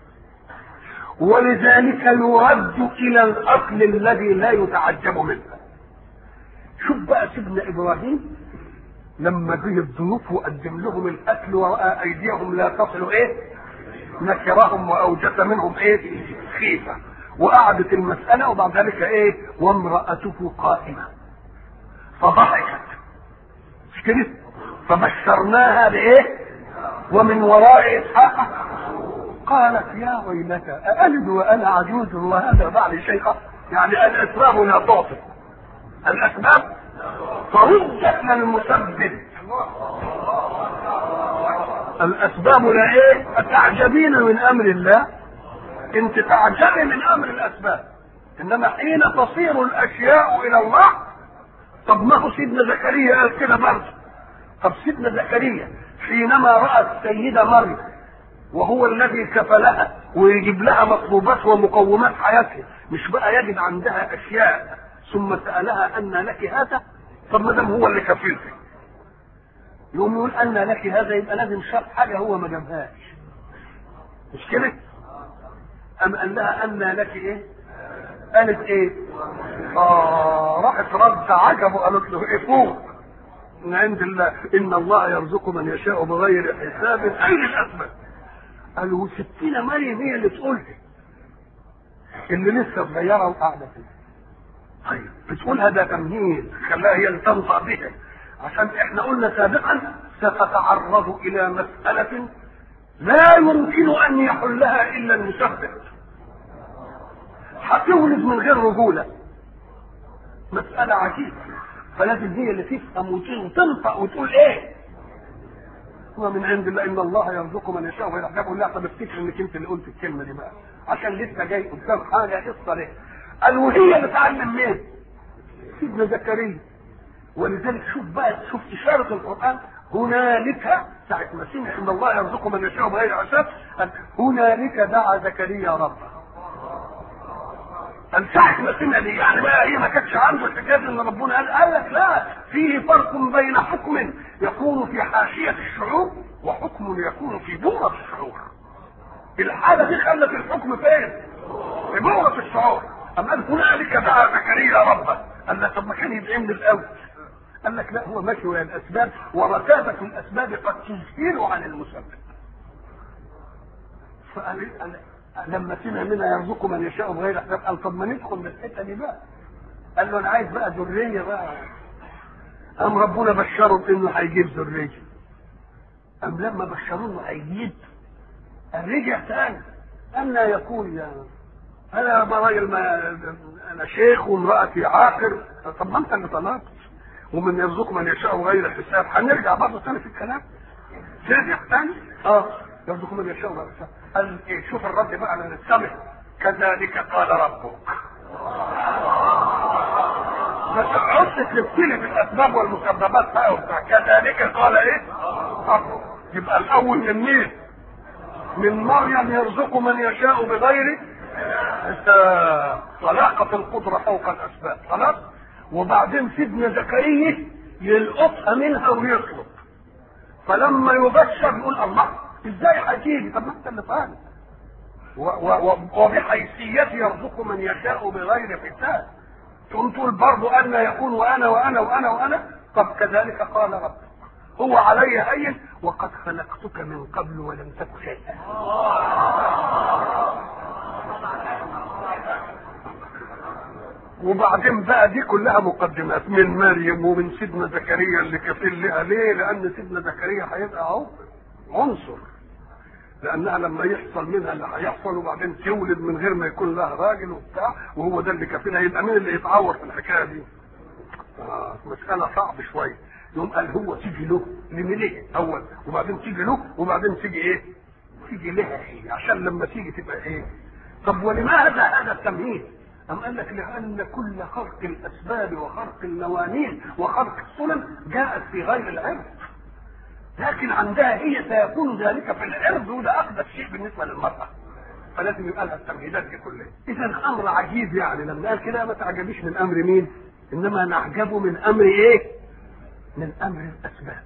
Speaker 1: ولذلك يرد إلى الأصل الذي لا يتعجب منه شوف بقى سيدنا إبراهيم لما جه الضيوف وقدم لهم الأكل ورأى أيديهم لا تصل إيه نكرهم وأوجس منهم إيه خيفة وقعدت المسألة وبعد ذلك ايه وامرأته قائمة فضحكت مش كده فبشرناها بايه ومن وراء اسحاق قالت يا ويلتى أألد وأنا عجوز وهذا بعد شيخة يعني الأسباب لا تعطي الأسباب فردت للمسبب الأسباب لا إيه أتعجبين من أمر الله انت تعجبي من امر الاسباب انما حين تصير الاشياء الى الله طب ما هو سيدنا زكريا قال كده برضه طب سيدنا زكريا حينما راى السيده مريم وهو الذي كفلها ويجيب لها مطلوبات ومقومات حياتها مش بقى يجد عندها اشياء ثم سالها ان لك هذا طب ما دام هو اللي كفلك يقوم يقول ان لك هذا يبقى لازم شاف حاجه هو ما جابهاش مش كده أم قال لها أن لك إيه؟ قالت إيه؟ آه راحت رد عجب وقالت له إيه فوق من عند الله إن الله يرزق من يشاء بغير حساب أين الأسباب؟ قالوا ستين مريم هي اللي تقولها اللي لسه صغيرة وقاعدة فيه طيب بتقولها ده تمهيد خلاها هي اللي تنطق بها عشان احنا قلنا سابقا ستتعرض الى مسألة لا يمكن ان يحلها الا المسبب هتولد من غير رجوله مسألة عجيبة فلازم هي اللي تفهم وتنطق وتقول ايه هو من عند الله ان الله يرزق من يشاء وغير حساب لا طب افتكر انك انت اللي قلت الكلمه دي بقى عشان لسه جاي قدام حاجه قصه ليه قال وهي بتعلم مين؟ سيدنا زكريا ولذلك شوف بقى شوف اشاره القران هنالك ساعة ما سمع ان الله يرزق من يشاء بغير حساب هنالك دعا زكريا ربه قال ساعة ما سمع دي يعني بقى هي ما كانتش عنده الحكايه ان ربنا قال قال لك لا فيه فرق بين حكم يكون في حاشية الشعور وحكم يكون في بؤرة الشعور الحالة دي خلت الحكم فين؟ في بؤرة الشعور أما قال هنالك دعا زكريا ربه قال لك طب ما كان يدعي من الأول قال لك لا هو ماشي ويا الاسباب ورتابه الاسباب قد تزهر عن المسبب فقال لما سمع منها يرزق من يشاء بغير حساب قال طب ما ندخل من الحته دي بقى قال له انا عايز بقى ذريه بقى قام ربنا بشره بانه هيجيب ذريه قام لما بشروه انه هيجيب رجع تاني أن يكون يا انا راجل ما انا شيخ وامرأتي عاقر طب ما انت اللي طلبت ومن يرزق من يشاء غير حساب هنرجع برضه تاني في الكلام ترجع تاني اه يرزق من يشاء غير حساب قال ايه شوف الرد بقى من السمع كذلك قال ربك ما تقعدش تبتلي بالاسباب والمسببات بقى وبتاع كذلك قال ايه ربك يبقى الاول من مين من مريم يرزق من يشاء بغير حساب طلاقة القدرة فوق الأسباب خلاص وبعدين سيدنا زكريا يلقطها منها ويطلب فلما يبشر يقول الله ازاي هتيجي طب ما انت اللي فاهم وبحيثيته يرزق من يشاء بغير حساب تقوم تقول برضه أن يكون وأنا وأنا وأنا وأنا طب كذلك قال ربك هو علي هين وقد خلقتك من قبل ولم تك شيئا وبعدين بقى دي كلها مقدمات من مريم ومن سيدنا زكريا اللي كفيل لها ليه؟ لأن سيدنا زكريا هيبقى أهو عنصر لأنها لما يحصل منها اللي هيحصل وبعدين تولد من غير ما يكون لها راجل وبتاع وهو ده اللي كفيلها يبقى مين اللي يتعور في الحكاية دي؟ آه مسألة صعب شوية يقوم قال هو تيجي له لمليه اول وبعدين تيجي له وبعدين تيجي ايه تيجي لها هي عشان لما تيجي تبقى ايه طب ولماذا هذا التمهيد أم قال لك لأن كل خلق الأسباب وخلق الموانين وخلق السنن جاءت في غير العرض لكن عندها هي سيكون ذلك في العرض وده أقدس شيء بالنسبة للمرأة فلازم يبقى لها التمهيدات دي كلها إذا أمر عجيب يعني لما قال كده ما تعجبيش من أمر مين؟ إنما نعجبه من أمر إيه؟ من أمر الأسباب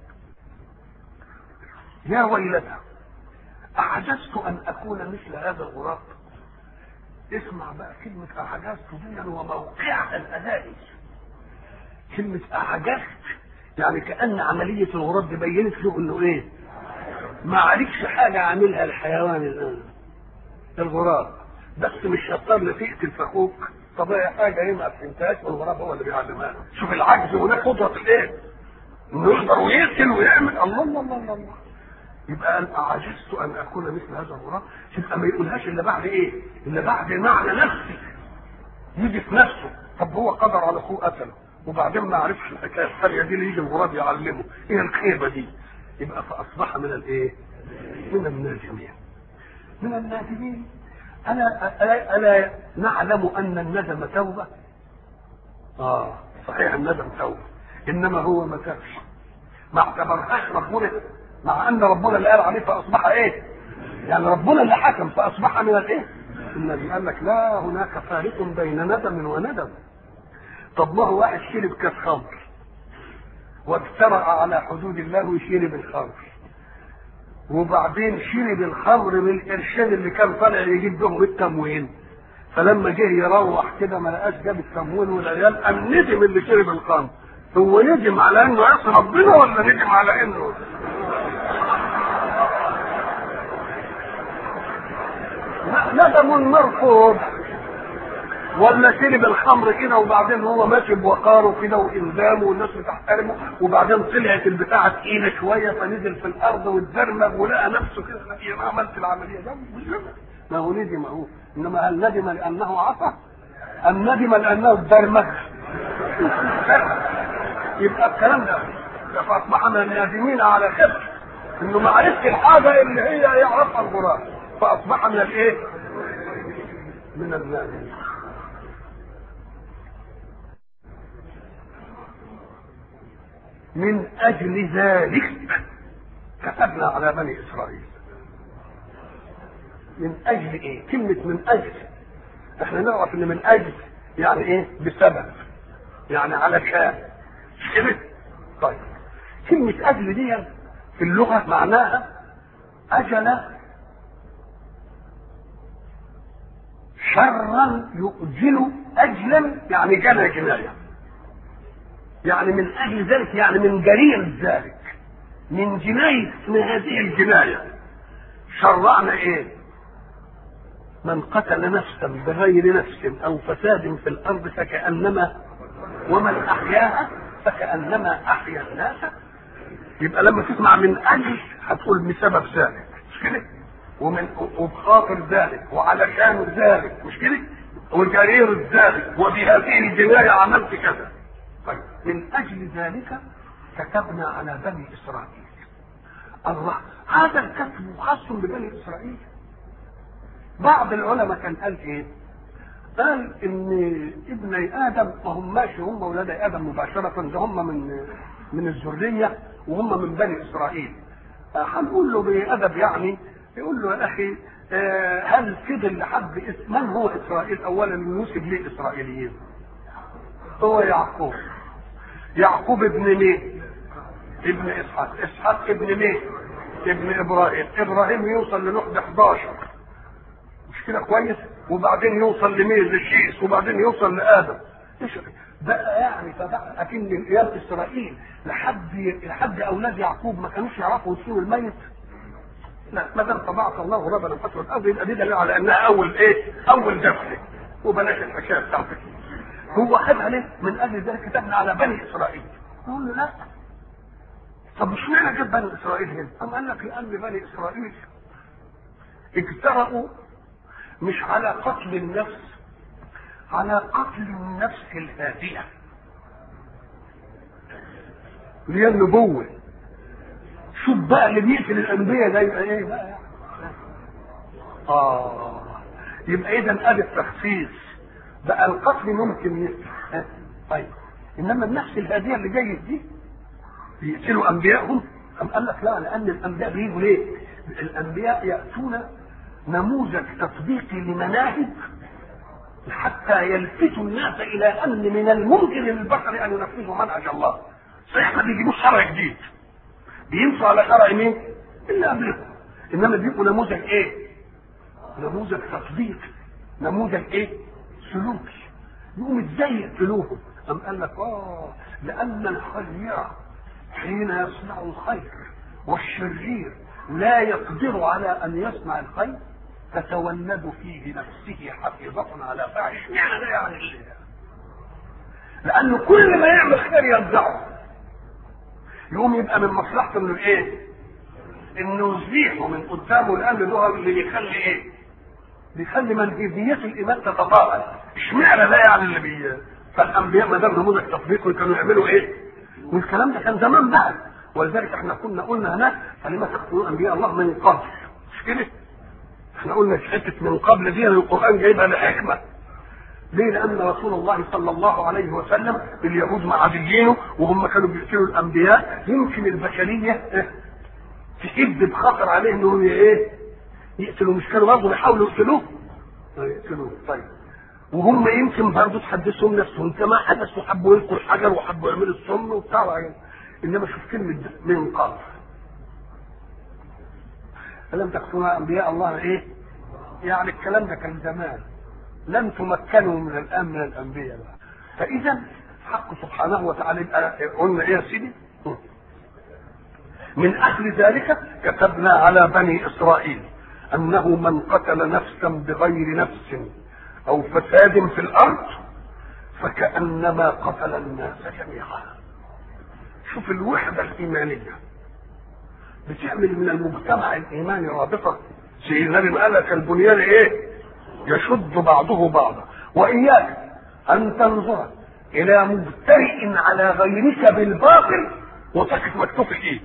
Speaker 1: يا ويلتى أعجزت أن أكون مثل هذا الغراب اسمع بقى كلمة أعجزت دي وموقعها الأدائي كلمة أعجزت يعني كأن عملية الغراب دي بينت له إنه إيه؟ ما عليكش حاجة عاملها الحيوان الآن الغراب بس مش شطار لتقتل فاخوك طب هي حاجة إيه ما فهمتهاش والغراب هو اللي بيعلمها شوف العجز هناك قدرة الإيه؟ إنه يقدر ويقتل ويعمل الله الله الله الله, الله. يبقى أنا أعجزت أن أكون مثل هذا الغراب يبقى ما يقولهاش إلا بعد إيه؟ إلا بعد معنى نفسي يجي في نفسه طب هو قدر على أخوه قتله وبعدين ما عرفش الحكاية الثانية دي اللي يجي الغراب يعلمه إيه الخيبة دي؟ يبقى فأصبح من الإيه؟ من الناجمين من النادمين ألا ألا, ألا نعلم أن الندم توبة؟ آه صحيح الندم توبة إنما هو ما تابش ما اعتبرهاش ربنا مع ان ربنا اللي قال عليه فاصبح ايه؟ يعني ربنا اللي حكم فاصبح من الايه؟ النبي قال لك لا هناك فارق بين ندم وندم طب ما هو واحد شرب كاس خمر واجترأ على حدود الله ويشرب الخمر وبعدين شرب الخمر من القرشين اللي كان طالع يجيب بهم التموين فلما جه يروح كده ما لقاش جاب التموين والعيال قام ندم اللي شرب الخمر هو ندم على انه عصى ربنا ولا ندم على انه ندم مرفوض ولا شرب الخمر كده وبعدين هو ماشي بوقاره كده والزامه والناس بتحترمه وبعدين طلعت البتاعه تقيله شويه فنزل في الارض واتدرمغ ولقى نفسه كده انا عملت العمليه ده ما هو ندم اهو انما هل ندم لانه عصى؟ ام ندم لانه اتدرمغ؟ يبقى الكلام ده فاصبح من النادمين على خبر انه ما عرفش الحاجه اللي هي يعرفها الغراب فاصبح من الايه؟ من النادمين من اجل ذلك كتبنا على بني اسرائيل من اجل ايه كلمه من اجل احنا نعرف ان من اجل يعني ايه بسبب يعني علشان كده طيب كلمه اجل دي في اللغه معناها اجل شرا يؤجل اجلا يعني جنى جنايه يعني من اجل ذلك يعني من جرير ذلك من جناية من هذه الجناية شرعنا ايه من قتل نفسا بغير نفس او فساد في الارض فكانما ومن احياها فكانما احيا الناس يبقى لما تسمع من اجل هتقول بسبب ذلك مش كده ومن وبخاطر ذلك وعلشان ذلك مش كده وجرير ذلك وبهذه الجنايه عملت كذا طيب من اجل ذلك كتبنا على بني اسرائيل الله هذا الكتب خاص ببني اسرائيل بعض العلماء كان قال ايه قال ان ابني ادم ما هماش هم اولاد ادم مباشره ده هم من من الذريه وهم من بني اسرائيل هنقول له بادب يعني يقول له يا اخي هل فضل لحد اسم من هو اسرائيل اولا ينسب ليه اسرائيليين هو يعقوب يعقوب ابن مين ابن اسحاق اسحاق ابن مين ابن ابراهيم ابراهيم يوصل لنوح ب 11 مش كده كويس وبعدين يوصل لمين لشيس وبعدين يوصل لادم ايش بقى يعني فبقى اكن ايام اسرائيل لحد لحد اولاد يعقوب ما كانوش يعرفوا يصيروا الميت لا ما دام طبعت الله غرابا الفتره الارض يبقى دي دليل على انها اول ايه؟ اول دفن وبلاش الحكايه بتاعتك هو خدها ليه؟ من اجل ذلك كتبنا على بني اسرائيل يقول له لا طب مش معنى جاب بني اسرائيل هنا؟ أم قال لك لان بني اسرائيل اجترأوا مش على قتل النفس على قتل النفس الهادئة اللي هي النبوه شوف بقى اللي بيقتل الانبياء ده يبقى ايه بقى اه يبقى اذا ادي التخصيص بقى القتل ممكن يقتل طيب انما النفس الهاديه اللي جايه دي بيقتلوا انبيائهم أم قال لك لا لان الانبياء بيجوا ليه؟ الانبياء ياتون نموذج تطبيقي لمناهج حتى يلفتوا الناس الى ان من الممكن للبشر ان ينفذوا منهج الله صحيح ما بيجيبوش شرع جديد بيمشوا على شرع مين؟ اللي قبلهم انما بيبقوا نموذج ايه؟ نموذج تطبيقي نموذج ايه؟ سلوكي يقوم ازاي يقتلوهم؟ أم قال لك اه لأن الخير حين يصنع الخير والشرير لا يقدر على أن يصنع الخير تتولد فيه نفسه حفيظة على فعل يعني لا يعني الشيء لأنه كل ما يعمل خير يرجعه يقوم يبقى من مصلحته انه ايه؟ انه يزيحه من قدامه لان ده اللي بيخلي ايه؟ بيخلي منهجيات الايمان تتضاءل اشمعنى ده يعني اللي بي فالانبياء ما دام نموذج تطبيقي كانوا يعملوا ايه؟ والكلام ده كان زمان بقى ولذلك احنا كنا قلنا هناك فلما تقتلون انبياء الله من قبل مش كده؟ احنا قلنا حته من قبل دي القران جايبها لحكمه ليه؟ لأن رسول الله صلى الله عليه وسلم اليهود معاديينه وهم كانوا بيقتلوا الأنبياء يمكن البشرية تشد بخطر عليه إنهم إيه؟ يقتلوا مش كانوا برضه بيحاولوا يقتلوه؟ يقتلوه طيب وهم يمكن برضه تحدثهم نفسهم كما حدث وحبوا يلقوا الحجر وحبوا يعملوا السم وبتاع يعني. انما شوف كلمه من قبل فلم تقتلوا انبياء الله ايه؟ يعني الكلام ده كان زمان لم تمكنوا من الان من الانبياء بقى. فاذا حق سبحانه وتعالى قلنا ايه يا سيدي؟ من اجل ذلك كتبنا على بني اسرائيل انه من قتل نفسا بغير نفس او فساد في الارض فكانما قتل الناس جميعا شوف الوحده الايمانيه بتعمل من المجتمع الايماني رابطه زي النبي قال لك البنيان ايه يشد بعضه بعضا واياك ان تنظر الى مبترئ على غيرك بالباطل وتقف مكتوف الايد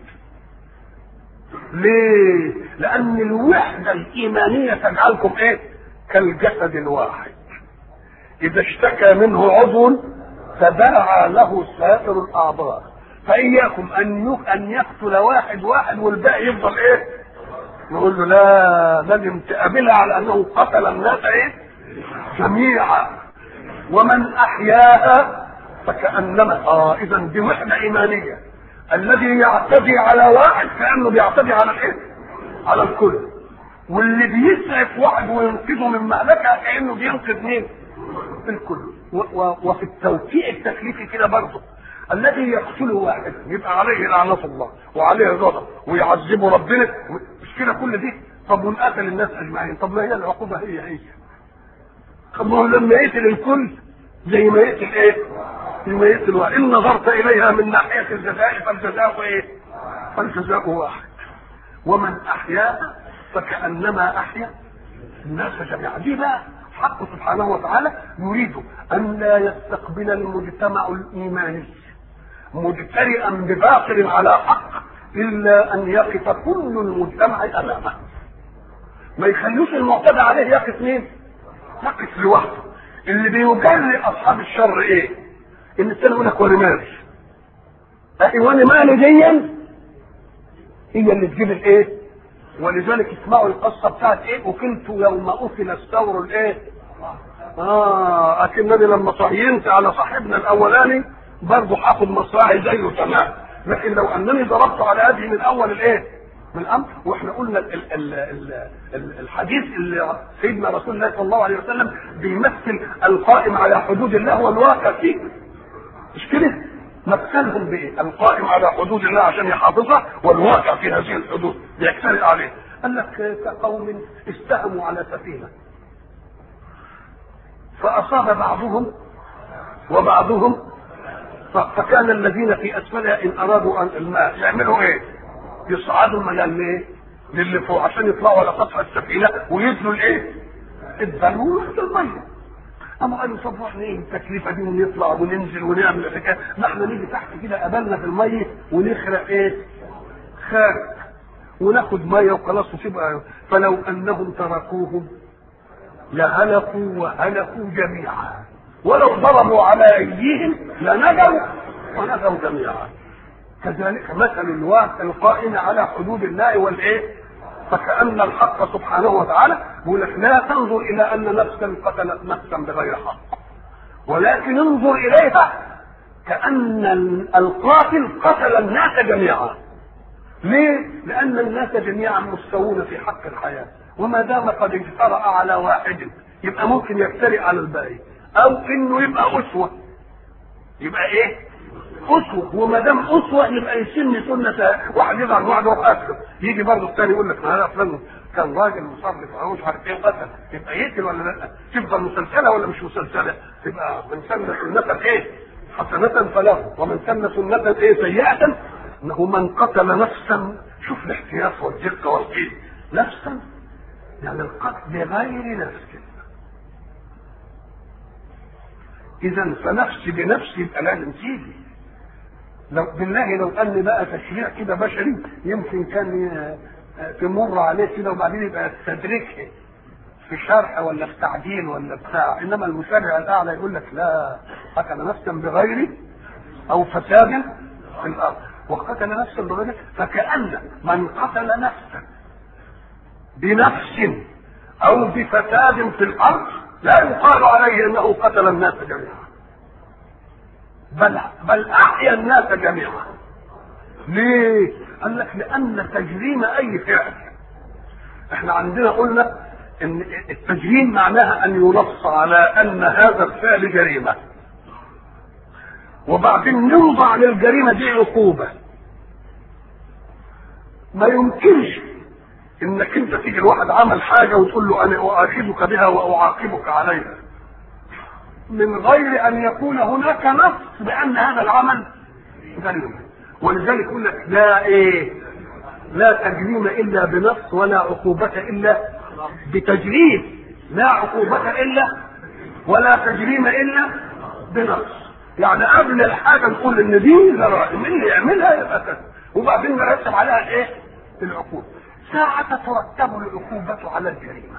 Speaker 1: ليه لان الوحده الايمانيه تجعلكم ايه كالجسد الواحد اذا اشتكى منه عضو تداعى له سائر الاعضاء فاياكم ان ان يقتل واحد واحد والباقي يفضل ايه نقول له لا لازم تقابلها على انه قتل الناس ايه جميعا ومن احياها فكانما اه اذا دي وحده ايمانيه الذي يعتدي على واحد كانه بيعتدي على الايه على الكل واللي بيسعف واحد وينقذه من مهلكه كانه بينقذ مين الكل و- و- وفي التوقيع التكليفي كده برضه الذي يقتل واحد يبقى عليه لعنة الله وعليه غضب ويعذبه ربنا مش كده كل دي طب ونقتل الناس اجمعين طب ما هي العقوبة هي هي طب ما هو لما يقتل الكل زي ما يقتل ايه؟ زي ما يقتل واحد ان نظرت اليها من ناحية الجزاء فالجزاء ايه؟ فالجزاء واحد ومن احياها فكأنما احيا الناس جميعا دي بقى حق سبحانه وتعالى يريد ان لا يستقبل المجتمع الايماني مجترئا بباطل على حق الا ان يقف كل المجتمع امامه ما يخلوش المعتدى عليه يقف مين يقف لوحده اللي بيجري اصحاب الشر ايه ان السنه يقول لك وانا مالي اخي وانا مالي ديا هي اللي تجيب الايه ولذلك اسمعوا القصه بتاعت ايه وكنت يوم اكل الثور الايه اه اكنني لما صهينت على صاحبنا الاولاني برضه هاخد مصراعي زيه تمام لكن لو انني ضربت على هذه من اول الايه من الامر واحنا قلنا ال ال ال ال ال الحديث اللي سيدنا رسول الله صلى الله عليه وسلم بيمثل القائم على حدود الله والواقع فيه مش كده مثلهم بايه؟ القائم على حدود الله عشان يحافظها والواقع في هذه الحدود بيجترئ عليه. قال لك كقوم استهموا على سفينه فاصاب بعضهم وبعضهم ف- فكان الذين في اسفلها ان ارادوا ان الماء يعملوا ايه؟ يصعدوا من الايه؟ للي فوق عشان يطلعوا على سطح السفينه ويدلوا الايه؟ الدلو الميه اما قالوا طب احنا ايه التكلفه دي ونطلع وننزل ونعمل الحكايه ما احنا نيجي تحت كده قبلنا في الميه ونخرق ايه خارج وناخد ميه وخلاص وتبقى فلو انهم تركوهم لهلكوا وهلكوا جميعا ولو ضربوا على ايديهم لنجوا ونجوا جميعا كذلك مثل الواقع القائم على حدود الله والايه فكأن الحق سبحانه وتعالى يقول لك لا تنظر إلى أن نفسا قتلت نفسا بغير حق ولكن انظر إليها كأن القاتل قتل الناس جميعا ليه؟ لأن الناس جميعا مستوون في حق الحياة وما دام قد اجترأ على واحد يبقى ممكن يفترئ على الباقي أو إنه يبقى أسوة يبقى إيه؟ اسوه وما دام اسوه يبقى يسن سنه واحد يضع واحد يروح قتله يجي برضه الثاني يقول لك هذا فلان كان راجل مصرف او مش عارف ايه قتل يبقى يقتل ولا لا تفضل مسلسله ولا مش مسلسله تبقى من سن سنه ايه حسنه فله ومن سن سنه ايه سيئه انه من قتل نفسا شوف الاحتياط والدقه والقيد نفسا يعني القتل بغير نفس اذا فنفسي بنفسي يبقى لازم تيجي لو بالله لو قال لي بقى تشريع كده بشري يمكن كان تمر عليه كده وبعدين يبقى تدركه في شرح ولا في تعديل ولا بتاع انما المشرع الاعلى يقول لك لا قتل نفسا بغير او فساد في الارض وقتل نفسا بغير فكأن من قتل نفسا بنفس او بفساد في الارض لا يقال عليه انه قتل الناس جميعا بل بل احيا الناس جميعا ليه قال لك لان تجريم اي فعل احنا عندنا قلنا ان التجريم معناها ان ينص على ان هذا الفعل جريمه وبعدين نوضع للجريمه دي عقوبه ما يمكنش انك انت تيجي لواحد عمل حاجه وتقول له انا اؤاخذك بها واعاقبك عليها من غير ان يكون هناك نص بان هذا العمل جريمه ولذلك يقول لك لا ايه لا تجريم الا بنص ولا عقوبة الا بتجريم لا عقوبة الا ولا تجريم الا بنص يعني قبل الحاجة نقول ان دي جرائم اللي يعملها يبقى كذا وبعدين نرتب عليها ايه العقوبة ساعة ترتب العقوبة على الجريمة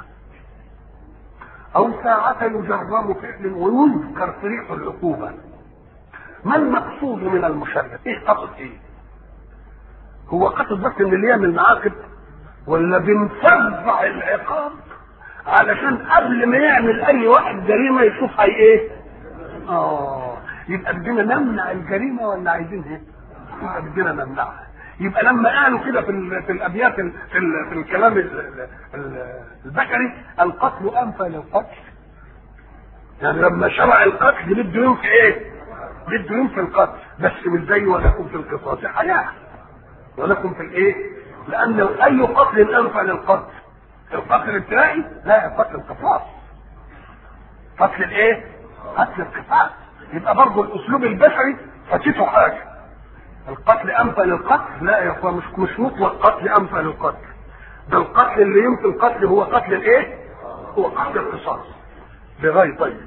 Speaker 1: أو ساعة يجرم فعل ويذكر طريق العقوبة ما المقصود من المشرع؟ ايه قصد ايه؟ هو قصد بس ان اللي يعمل معاقب ولا بنفرع العقاب علشان قبل ما يعمل اي واحد جريمه يشوف هي ايه؟ اه يبقى بدنا نمنع الجريمه ولا عايزين ايه؟ يبقى بدنا نمنعها يبقى لما قالوا كده في ال في الابيات ال في, ال في الكلام ال البشري القتل انفى للقتل يعني لما شرع القتل بده ينفي ايه؟ بده ينفي القتل بس مش زي ولكم في القصاص حياه ولكم في الايه؟ لان اي قتل انفى للقتل القتل الابتدائي لا قتل القصاص قتل الايه؟ قتل القصاص يبقى برضه الاسلوب البشري فاتته حاجه القتل انفى للقتل لا يا اخوان مش مش مطلق قتل انفى للقتل ده القتل اللي يمكن القتل هو قتل الايه؟ هو قتل القصاص بغير طيب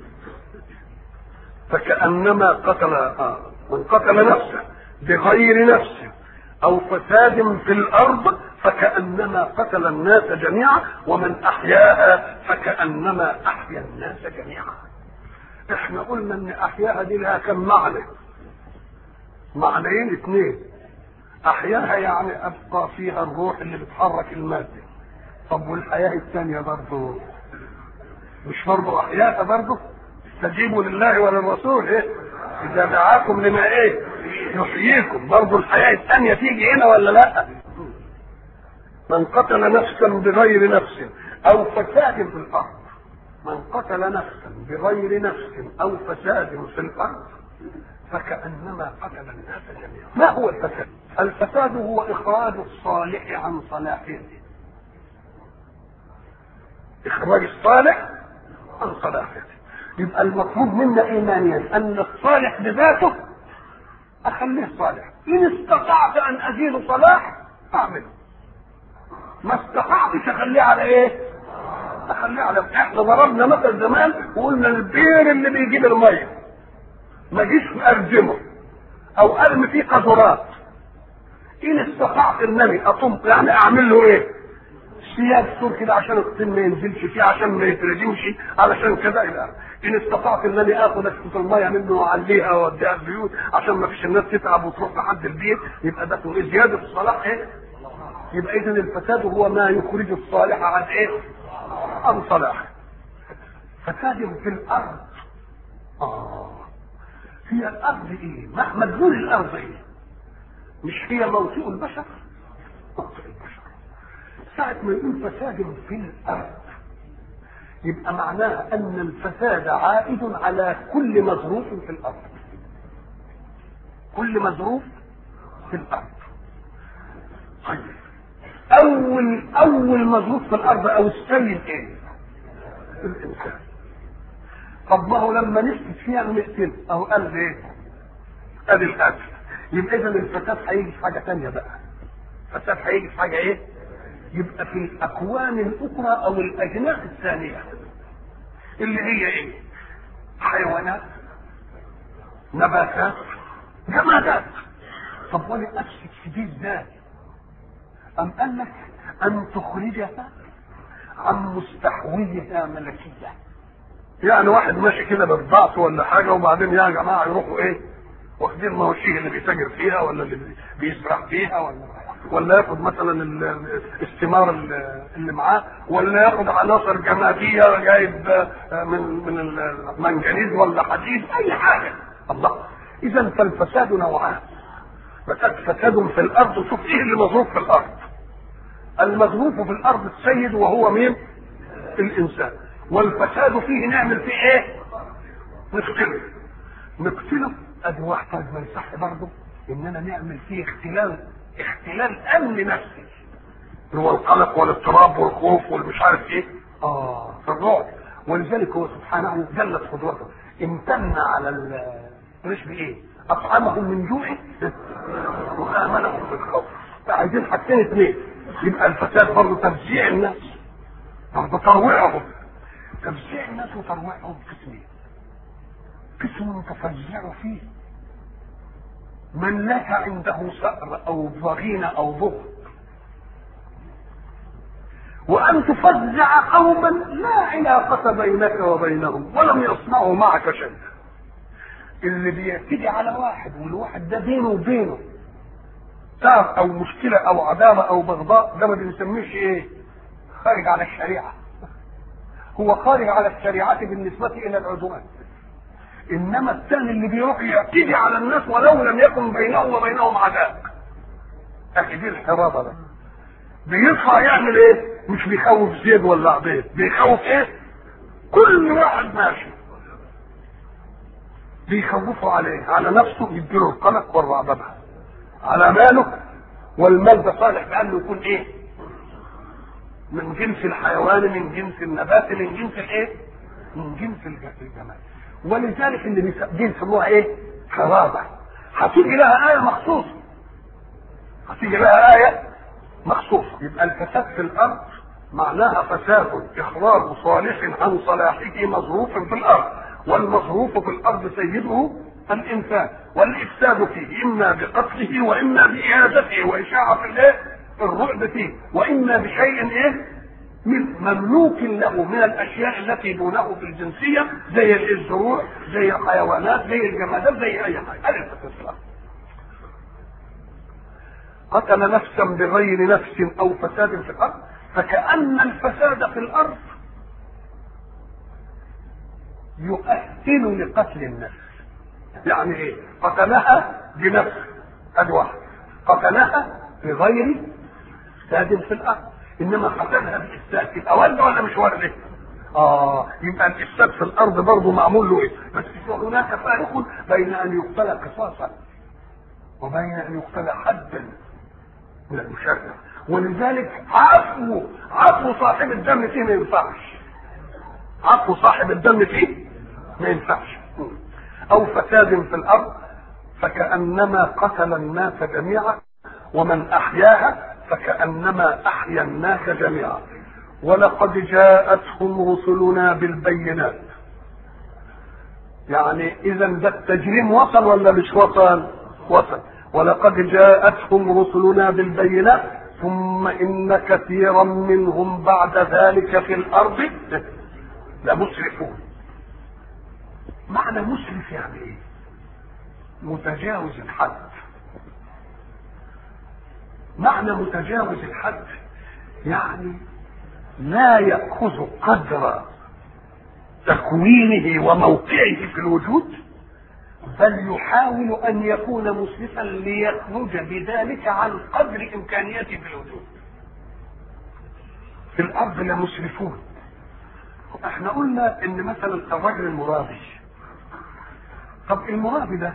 Speaker 1: فكأنما قتل آه من قتل نفسه بغير نفس أو فساد في الأرض فكأنما قتل الناس جميعا ومن أحياها فكأنما أحيا الناس جميعا احنا قلنا ان احياها دي لها كم معنى معنيين اثنين احياها يعني ابقى فيها الروح اللي بتحرك الماده طب والحياه الثانيه برضه مش برضه احياها برضه استجيبوا لله وللرسول ايه اذا دعاكم لما ايه يحييكم برضه الحياه الثانيه تيجي هنا ولا لا من قتل نفسا بغير نفس او فساد في الارض من قتل نفسا بغير نفس او فساد في الارض فكانما قتل الناس جميعا ما هو الفساد الفساد هو اخراج الصالح عن صلاحيته اخراج الصالح عن صلاحيته يبقى المطلوب منا ايمانيا ان الصالح بذاته اخليه صالح ان استطعت ان ازيد صلاح اعمله ما استطعتش اخليه على ايه اخليه على احنا ضربنا مثل زمان وقلنا البير اللي بيجيب الميه ما جيش ارجمه او ارمي فيه قذرات ان استطعت انني اطم يعني اعمل له ايه؟ سياج سور كده عشان الطين ما ينزلش فيه عشان ما يترجمش علشان كذا الى ان استطعت انني اخذ اشفط الميه منه واعليها واوديها البيوت عشان ما فيش الناس تتعب وتروح لحد البيت يبقى ده اسمه ايه زياده الصلاح ايه؟ يبقى اذا الفساد هو ما يخرج الصالح عن ايه؟ عن صلاحه فساد في الارض اه هي الارض ايه؟ مدلول الارض ايه؟ مش هي موطئ البشر؟ موطئ البشر ساعة ما يقول فساد في الأرض يبقى معناه أن الفساد عائد على كل مظروف في الأرض كل مظروف في الأرض طيب أول أول مظروف في الأرض أو السيد إيه؟ الإنسان طب ما هو لما نسكت فيها نقتل أو قال إيه؟ أدي القتل يبقى إذا الفساد هيجي في حاجة تانية بقى الفساد هيجي في حاجة إيه؟ يبقى في الاكوان الاخرى او الاجناس الثانيه اللي هي ايه حيوانات نباتات جمادات طب وانا افسد في دي ازاي ام قال لك ان تخرجها عن مستحوذها ملكيه يعني واحد ماشي كده بالضعف ولا حاجه وبعدين يا جماعه يروحوا ايه واخدين مواشيه اللي بيتاجر فيها ولا اللي بيسرح فيها ولا ولا ياخد مثلا الثمار اللي معاه ولا ياخد عناصر جماديه جايب من من المنجنيز ولا حديد اي حاجه الله اذا فالفساد نوعان فساد فساد في الارض شوف ايه اللي مظروف في الارض المظروف في الارض السيد وهو مين الانسان والفساد فيه نعمل فيه ايه نقتله نقتله ادي واحد ما يصح برضه اننا نعمل فيه اختلال اختلال امن نفسي اللي هو القلق والاضطراب والخوف والمش عارف ايه اه في الرعب ولذلك هو سبحانه جلت قدرته امتن على مش بايه اطعمهم من جوع وامنهم بالخوف عايزين حاجتين اثنين يبقى الفساد برضه تفزيع الناس برضه ترويعهم تفزيع الناس وترويعهم قسمين قسم تفزع فيه من لك عنده ثأر أو ضغينة أو بغض وأن تفزع قوما لا علاقة بينك وبينهم ولم يصنعوا معك شيئا اللي بيعتدي على واحد والواحد ده بينه وبينه تعب أو مشكلة أو عداوة أو بغضاء ده ما بنسميش إيه؟ خارج على الشريعة هو خارج على الشريعة بالنسبة إلى العدوان انما الثاني اللي بيروح يعتدي على الناس ولو لم يكن بينه وبينهم عداء اخي دي الحرابه ده بيطلع يعمل ايه مش بيخوف زيد ولا عبيد بيخوف ايه كل واحد ماشي بيخوفه عليه على نفسه يديله القلق والرعب بقى على ماله والمال ده صالح بانه يكون ايه من جنس الحيوان من جنس النبات من جنس الايه من جنس الجمال ولذلك اللي دي يسموها ايه؟ حرابة هتيجي لها آية مخصوصة هتيجي لها آية مخصوصة يبقى الفساد في الأرض معناها فساد إخراج صالح عن صلاحه مظروف في الأرض والمظروف في الأرض سيده الإنسان والإفساد فيه إما بقتله وإما بإعادته وإشاعة الإيه؟ الرعب فيه وإما بشيء إيه؟ من مملوك له من الاشياء التي دونه في الجنسيه زي الزروع زي الحيوانات زي الجمادات زي اي حاجه هذا الفساد قتل نفسا بغير نفس او فساد في الارض فكأن الفساد في الارض يؤهل لقتل النفس يعني ايه قتلها بنفس ادي واحد قتلها بغير فساد في الارض انما قتلها بالافساد يبقى ورد ولا مش ورد؟ اه يبقى الافساد في الارض برضه معمول له ايه؟ بس هناك فارق بين ان يقتل قصاصا وبين ان يقتل حدا من المشرع ولذلك عفو عفو صاحب الدم فيه ما ينفعش عفو صاحب الدم فيه ما ينفعش او فساد في الارض فكانما قتل الناس جميعا ومن احياها فكانما احيا الناس جميعا ولقد جاءتهم رسلنا بالبينات يعني اذا ده التجريم وصل ولا مش وصل وصل ولقد جاءتهم رسلنا بالبينات ثم ان كثيرا منهم بعد ذلك في الارض لمسرفون معنى مسرف يعني ايه متجاوز الحد معنى متجاوز الحد يعني لا يأخذ قدر تكوينه وموقعه في الوجود بل يحاول ان يكون مسرفا ليخرج بذلك عن قدر امكانياته في الوجود في الارض لمسرفون احنا قلنا ان مثلا الرجل المرابي طب المرابي ده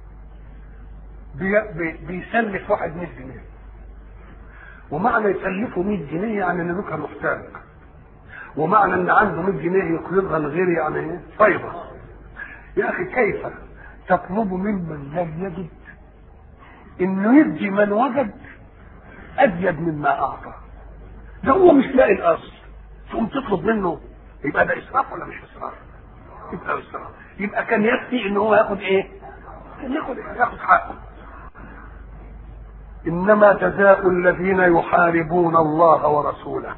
Speaker 1: بي بي بيسلف واحد 100 جنيه ومعنى يسلفه 100 جنيه يعني ان ذكر محتاج ومعنى ان عنده 100 جنيه يقرضها لغير يعني ايه فايضه يا اخي كيف تطلب ممن لم يجد انه يدي من وجد ازيد مما اعطى ده هو مش لاقي الاصل تقوم تطلب منه يبقى ده اسراف ولا مش اسراف يبقى اسراف يبقى كان يكفي ان هو ياخد ايه كان ياخد ياخد حقه انما جزاء الذين يحاربون الله ورسوله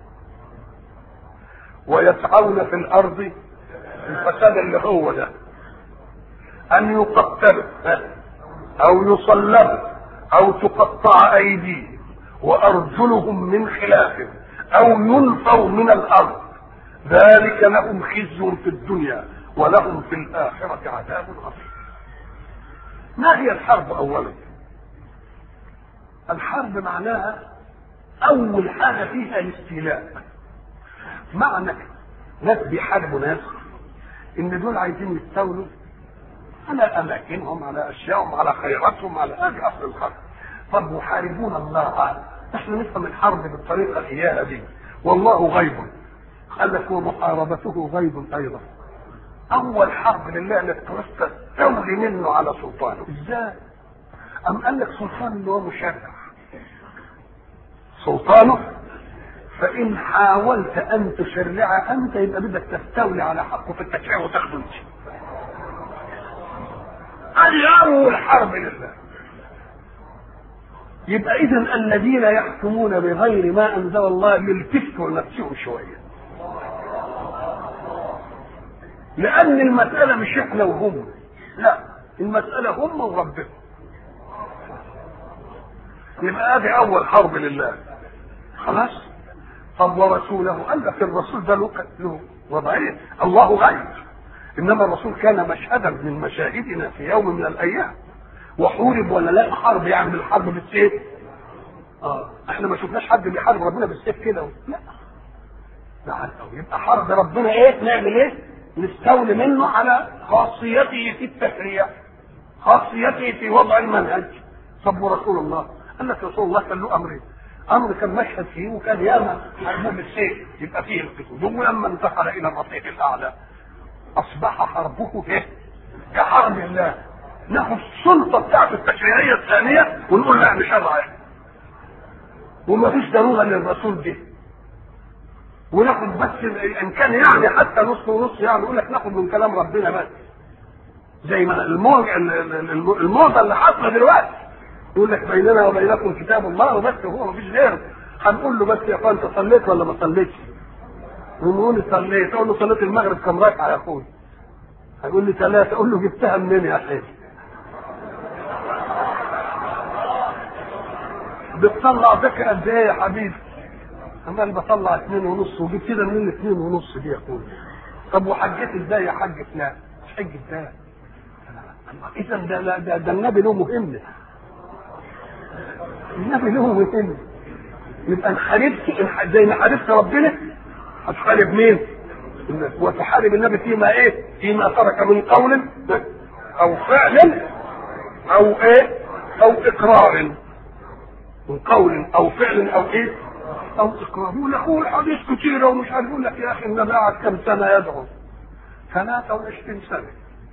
Speaker 1: ويسعون في الارض الفساد اللي هو ده ان يقتلوا او يصلبوا او تقطع ايديهم وارجلهم من خلاف او ينفوا من الارض ذلك لهم خزي في الدنيا ولهم في الاخره عذاب عظيم ما هي الحرب اولا الحرب معناها اول حاجه فيها الاستيلاء معنى ناس بيحاربوا ناس ان دول عايزين يستولوا على اماكنهم على اشيائهم على خيراتهم على اجل اصل الحرب طب يحاربون الله احنا نفهم الحرب بالطريقه الاياها دي والله غيب قال لك ومحاربته غيب ايضا اول حرب لله انك تستولي منه على سلطانه ازاي ام قال لك سلطان اللي هو مشرع سلطانه فإن حاولت أن تشرع أنت يبقى بدك تستولي على حقه في التشريع وتاخده أنت. هذه أول حرب لله. يبقى إذا الذين يحكمون بغير ما أنزل الله يلتفتوا نفسهم شوية. لأن المسألة مش إحنا وهم. لا المسألة هم وربهم. يبقى هذه أول حرب لله. خلاص؟ طب ورسوله قال لك الرسول ده له له وضعيه الله غيب انما الرسول كان مشهدا من مشاهدنا في يوم من الايام وحورب ولا لا حرب يعني الحرب بالسيف اه احنا ما شفناش حد بيحارب ربنا بالسيف كده لا لا يبقى حرب ربنا ايه نعمل ايه نستولي منه على خاصيته في التشريع خاصيته في وضع المنهج طب ورسول الله قال لك رسول الله كان له امرين امر كان مشهد فيه وكان ياما حربه بالسيف يبقى فيه القتل ولما انتقل الى الرفيق الاعلى اصبح حربه ايه؟ كحرب الله ناخد السلطه بتاعته التشريعيه الثانيه ونقول لا نشرع وما فيش ضروره للرسول دي وناخد بس ان كان يعني حتى نص ونص يعني يقول لك ناخد من كلام ربنا بس زي ما الموجه الموضه اللي حاصله دلوقتي يقول لك بيننا وبينكم كتاب الله وبس هو مفيش غيره هنقول له بس يا اخوان انت صليت ولا ما صليتش؟ ونقول صليت اقول له صليت المغرب كم ركعه يا اخوي؟ هيقول لي ثلاثه اقول له جبتها منين يا اخي؟ بتطلع ذكر قد ايه يا حبيبي؟ عمال بطلع اثنين ونص وجبت كده منين اثنين ونص دي يا اخوي؟ طب وحجيت ازاي يا حاج فلان؟ مش حج ازاي؟ اذا ده, ده, ده النبي له مهمه النبي له مهمه يبقى انحاربت زي ما حاربت ربنا هتحارب مين؟ وتحارب النبي فيما ايه؟ فيما ترك من قول او فعل او ايه؟ او اقرار من قول او فعل او ايه؟ او اقرار ونقول حديث كتيره ومش هنقول لك يا اخي النبي قعد كم سنه يدعو 23 سنه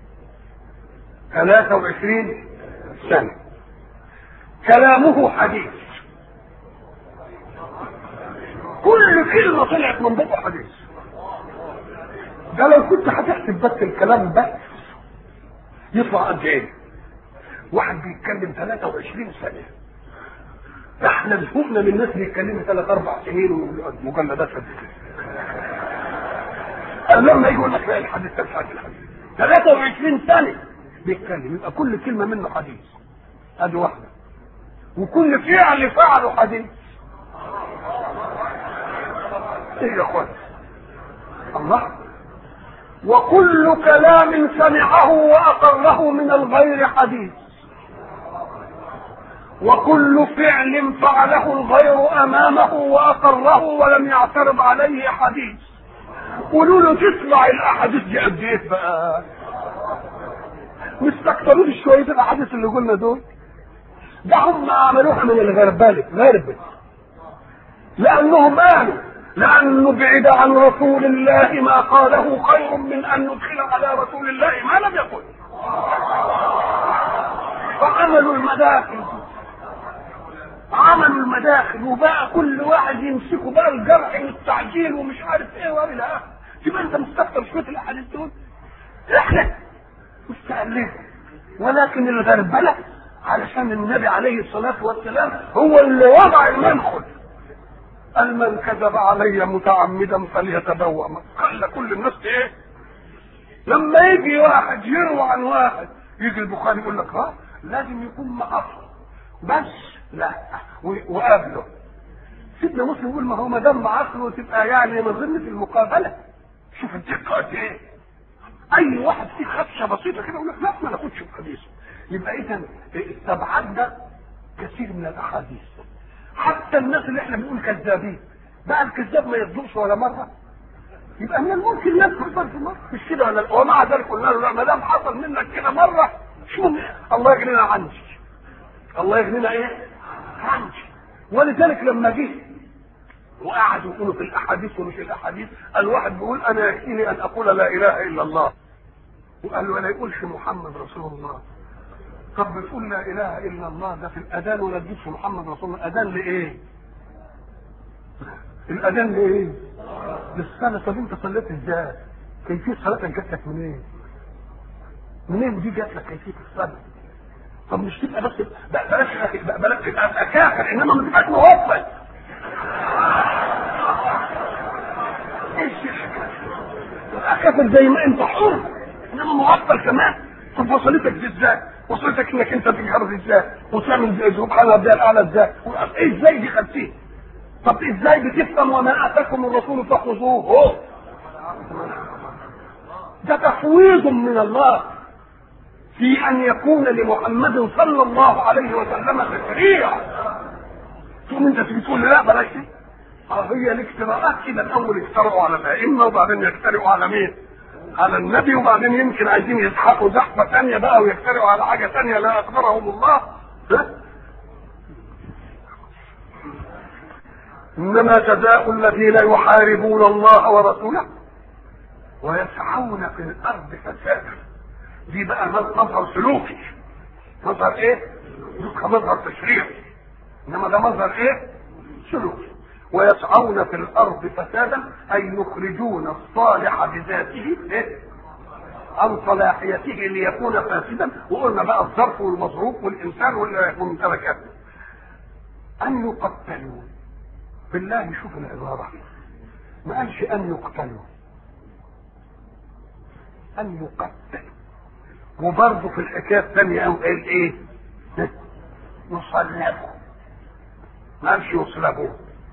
Speaker 1: 23 سنه كلامه حديث كل كلمه طلعت من بقه حديث ده لو كنت هتحسب بس الكلام بس يطلع قد ايه؟ واحد بيتكلم 23 سنه احنا زهقنا من الناس بيتكلموا ثلاث اربع سنين ومجلدات قد كده لما يقول لك لا الحديث ده الحديث 23 سنه بيتكلم يبقى كل كلمه منه حديث ادي واحده وكل فعل فعله حديث ايه يا اخوان الله وكل كلام سمعه واقره من الغير حديث وكل فعل فعله الغير امامه واقره ولم يعترض عليه حديث قولوا له تسمع الاحاديث دي قد ايه بقى مستكترين شويه الاحاديث اللي قلنا دول ده هم عملوها من الغربله غربه لانهم قالوا لأن نبعد عن رسول الله ما قاله خير من أن ندخل على رسول الله ما لم يقل فعملوا المداخل عملوا المداخل وبقى كل واحد يمسكوا بقى الجرح والتعجيل ومش عارف ايه والى اخره تبقى انت مستكتر شويه الاحاديث دول احنا مستقلين ولكن الغربله علشان النبي عليه الصلاه والسلام هو اللي وضع المنخل قال من كذب علي متعمدا فليتبوأ خلى كل الناس ايه لما يجي واحد يروى عن واحد يجي البخاري يقول لك ها لازم يكون معصر بس لا وقابله سيدنا مسلم يقول ما هو ما دام معصر تبقى يعني مظنة المقابلة شوف الدقة قد ايه اي واحد فيه خدشه بسيطه كده يقول لك لا ما ناخدش الحديث يبقى اذا استبعدنا كثير من الاحاديث حتى الناس اللي احنا بنقول كذابين بقى الكذاب ما يصدقش ولا مره يبقى من الممكن يكفر برضه مره مش كده ولا ومع ذلك قلنا له لا ما دام حصل منك كده مره شو الله يغنينا عنك الله يغنينا ايه؟ عنك ولذلك لما جه وقعدوا يقولوا في الاحاديث ومش الاحاديث الواحد بيقول انا يكفيني ان اقول لا اله الا الله وقال له انا يقولش محمد رسول الله طب بتقول لا اله الا الله ده في الاذان ولا تجيبش محمد رسول الله اذان لايه؟ الاذان لايه؟ للصلاه طب انت صليت ازاي؟ كيفيه صلاتك جات لك منين؟ منين دي جات لك كيفيه الصلاه؟ طب مش تبقى بس بلاش بلاش تبقى كافر انما ما تبقاش موفق تبقى كافر زي ما انت حر انما موفق كمان طب وصلتك دي ازاي؟ وصلتك انك انت تجهر ازاي؟ وتعمل زي سبحان ربي الاعلى ازاي؟ ايه ازاي دي خدتيه؟ طب ازاي بتفهم وما اتاكم الرسول فخذوه؟ ده تفويض من الله في ان يكون لمحمد صلى الله عليه وسلم تشريع تقوم انت تيجي تقول لا بلاش دي اه هي الاجتراءات كده الاول اجترأوا على الائمه وبعدين يجترئوا على مين؟ على النبي وبعدين يمكن عايزين يزحفوا زحفه ثانيه بقى ويجترئوا على حاجه ثانيه لا اخبرهم الله ها؟ انما جزاء الذين يحاربون الله ورسوله ويسعون في الارض فسادا دي بقى مظهر سلوكي مظهر ايه؟ يبقى مظهر تشريعي انما ده مظهر ايه؟ سلوكي ويسعون في الارض فسادا اي يخرجون الصالح بذاته إيه؟ عن صلاحيته ليكون فاسدا وقلنا بقى الظرف والمظروف والانسان والممتلكات ان يقتلوا بالله شوف العباره ما قالش ان يقتلوا ان يقتلوا وبرضه في الحكايه الثانيه قام قال ايه؟ يصلبوا ما قالش يصلبوا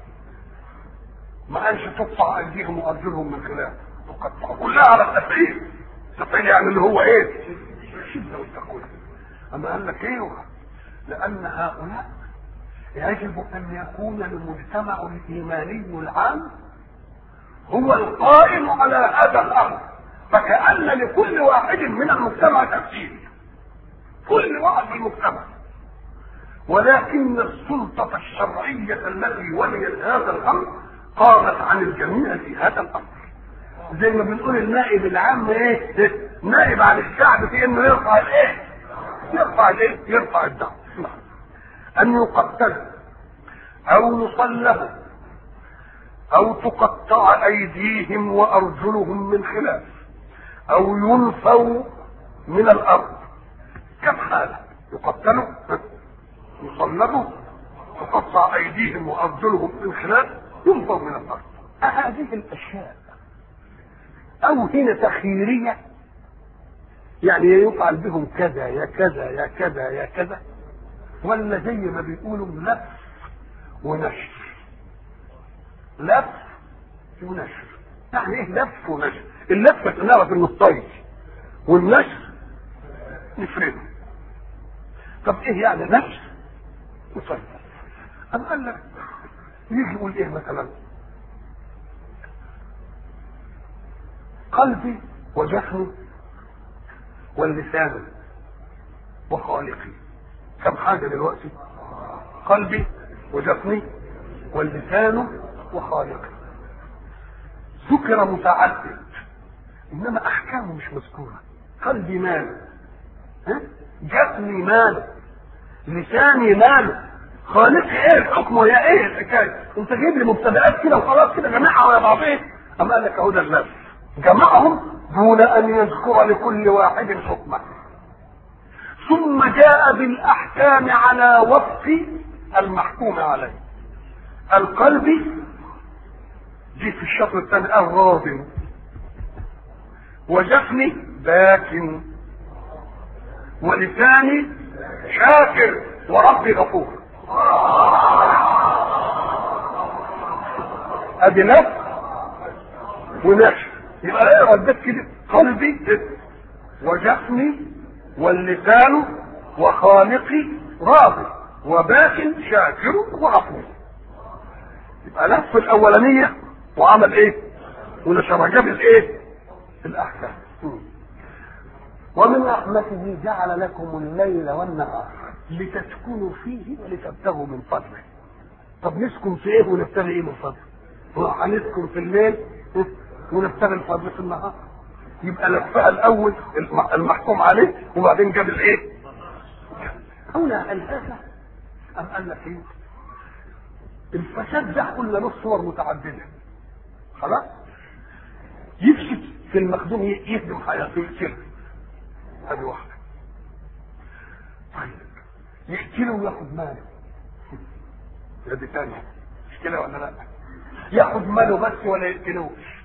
Speaker 1: ما قالش تقطع ايديهم وارجلهم من خلاف تقطع كلها على التفعيل التفعيل يعني اللي هو ايه؟ الشده والتقوى اما قال لك ايه؟ لان هؤلاء يجب ان يكون المجتمع الايماني العام هو القائم على هذا الامر فكأن لكل واحد من المجتمع تفسير كل واحد في المجتمع ولكن السلطة الشرعية التي وليت هذا الأمر قامت عن الجميع في هذا الأمر زي ما بنقول النائب العام ايه نائب عن الشعب في انه يرفع الايه يرفع الايه يرفع الدعوة ان يقتل او يصلب او تقطع ايديهم وارجلهم من خلاف او ينفوا من الارض كم حاله يقتلوا يصلبوا تقطع ايديهم وارجلهم من خلاف ينفوا من الارض هذه الاشياء او هنا تخييريه يعني يفعل بهم كذا يا كذا يا كذا يا كذا ولا زي ما بيقولوا لف ونشر لف ونشر يعني ايه لف ونشر اللف نعرف انه الطيش والنشر نفرده طب ايه يعني نشر وطيش أم قال لك يجي يقول ايه مثلا قلبي وجسمي واللسان وخالقي كم حاجة دلوقتي قلبي وجسمي واللسان وخالقي ذكر متعدد انما احكامه مش مذكوره قلبي ماله ها جسمي ماله لساني ماله خالقي ايه حكمه يا ايه الحكايه انت جايب لي مبتدئات كده وخلاص كده جماعه ويا بعضيه اما قال لك اهو ده الناس جمعهم دون ان يذكر لكل واحد حكمه ثم جاء بالاحكام على وفق المحكوم عليه القلب دي في الشطر الثاني الراض وجفني باك ولساني شاكر وربي غفور ادي نفس ونشر يبقى ايه رديت كده قلبي وجفني واللسان وخالقي راضي وباك شاكر وغفور يبقى لف الاولانيه وعمل ايه ونشر جاب الايه الاحكام ومن رحمته جعل لكم الليل والنهار لتسكنوا فيه ولتبتغوا من فضله طب نسكن في ايه ونبتغي ايه من فضله هنسكن في الليل ونبتغي الفضل في النهار يبقى لفها الاول المحكوم عليه وبعدين جاب الايه هنا الهذا ام قال لك ايه الفساد ده قلنا له صور متعدده خلاص يفسد في المخدوم يخدم حياته يقتله هذه واحده طيب يقتله وياخد ماله هذه ثانيه مش كده ولا لا ياخد ماله بس ولا يقتلوش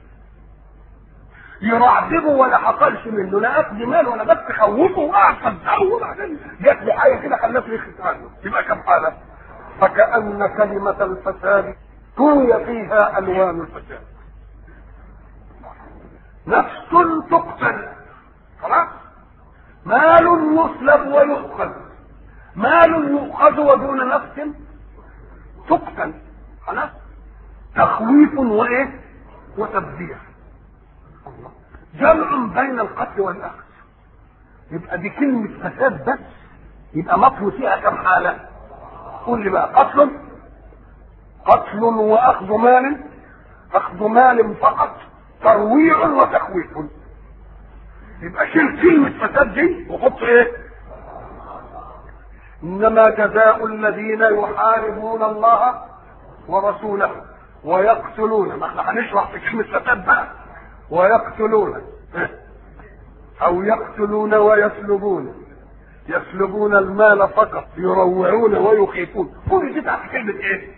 Speaker 1: يرعبه ولا حصلش منه لا اخذ مال ولا بس خوفه واعصب وبعدين جات لي حاجه كده خلته يخف عنه يبقى كم حاله فكأن كلمة الفساد توي فيها ألوان الفساد نفس تقتل خلاص مال يسلب ويؤخذ مال يؤخذ ودون نفس تقتل خلاص تخويف وايه وتبذير الله جمع بين القتل والاخذ يبقى دي كلمة فساد بس يبقى مطلوب فيها كم حالة قول لي بقى قتل قتل واخذ مال اخذ مال فقط ترويع وتخويف يبقى شيل كلمة فساد دي وحط ايه انما جزاء الذين يحاربون الله ورسوله ويقتلون ما احنا هنشرح في كلمة فساد بقى ويقتلون او يقتلون ويسلبون يسلبون المال فقط يروعون ويخيفون كل دي تحت كلمة ايه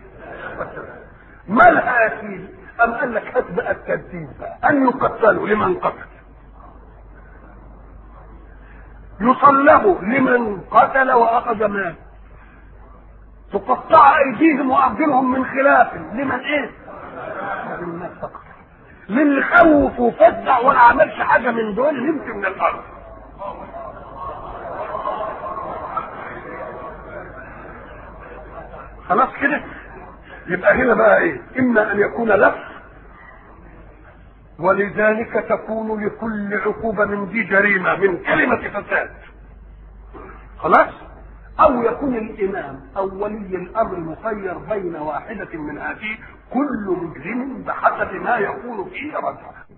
Speaker 1: مالها يا سيدي ام قال لك هات بقى الترتيب بقى ان يقتلوا لمن قتل يصلبوا لمن قتل واخذ مال تقطع ايديهم وارجلهم من خلاف لمن ايه للناس فقط للي خوف وفزع ولا عملش حاجه من دول نمت من الارض خلاص كده يبقى هنا بقى ايه اما ان يكون لف ولذلك تكون لكل عقوبة من دي جريمة من كلمة فساد خلاص او يكون الامام او ولي الامر مخير بين واحدة من هذه كل مجرم بحسب ما يكون فيه رجعه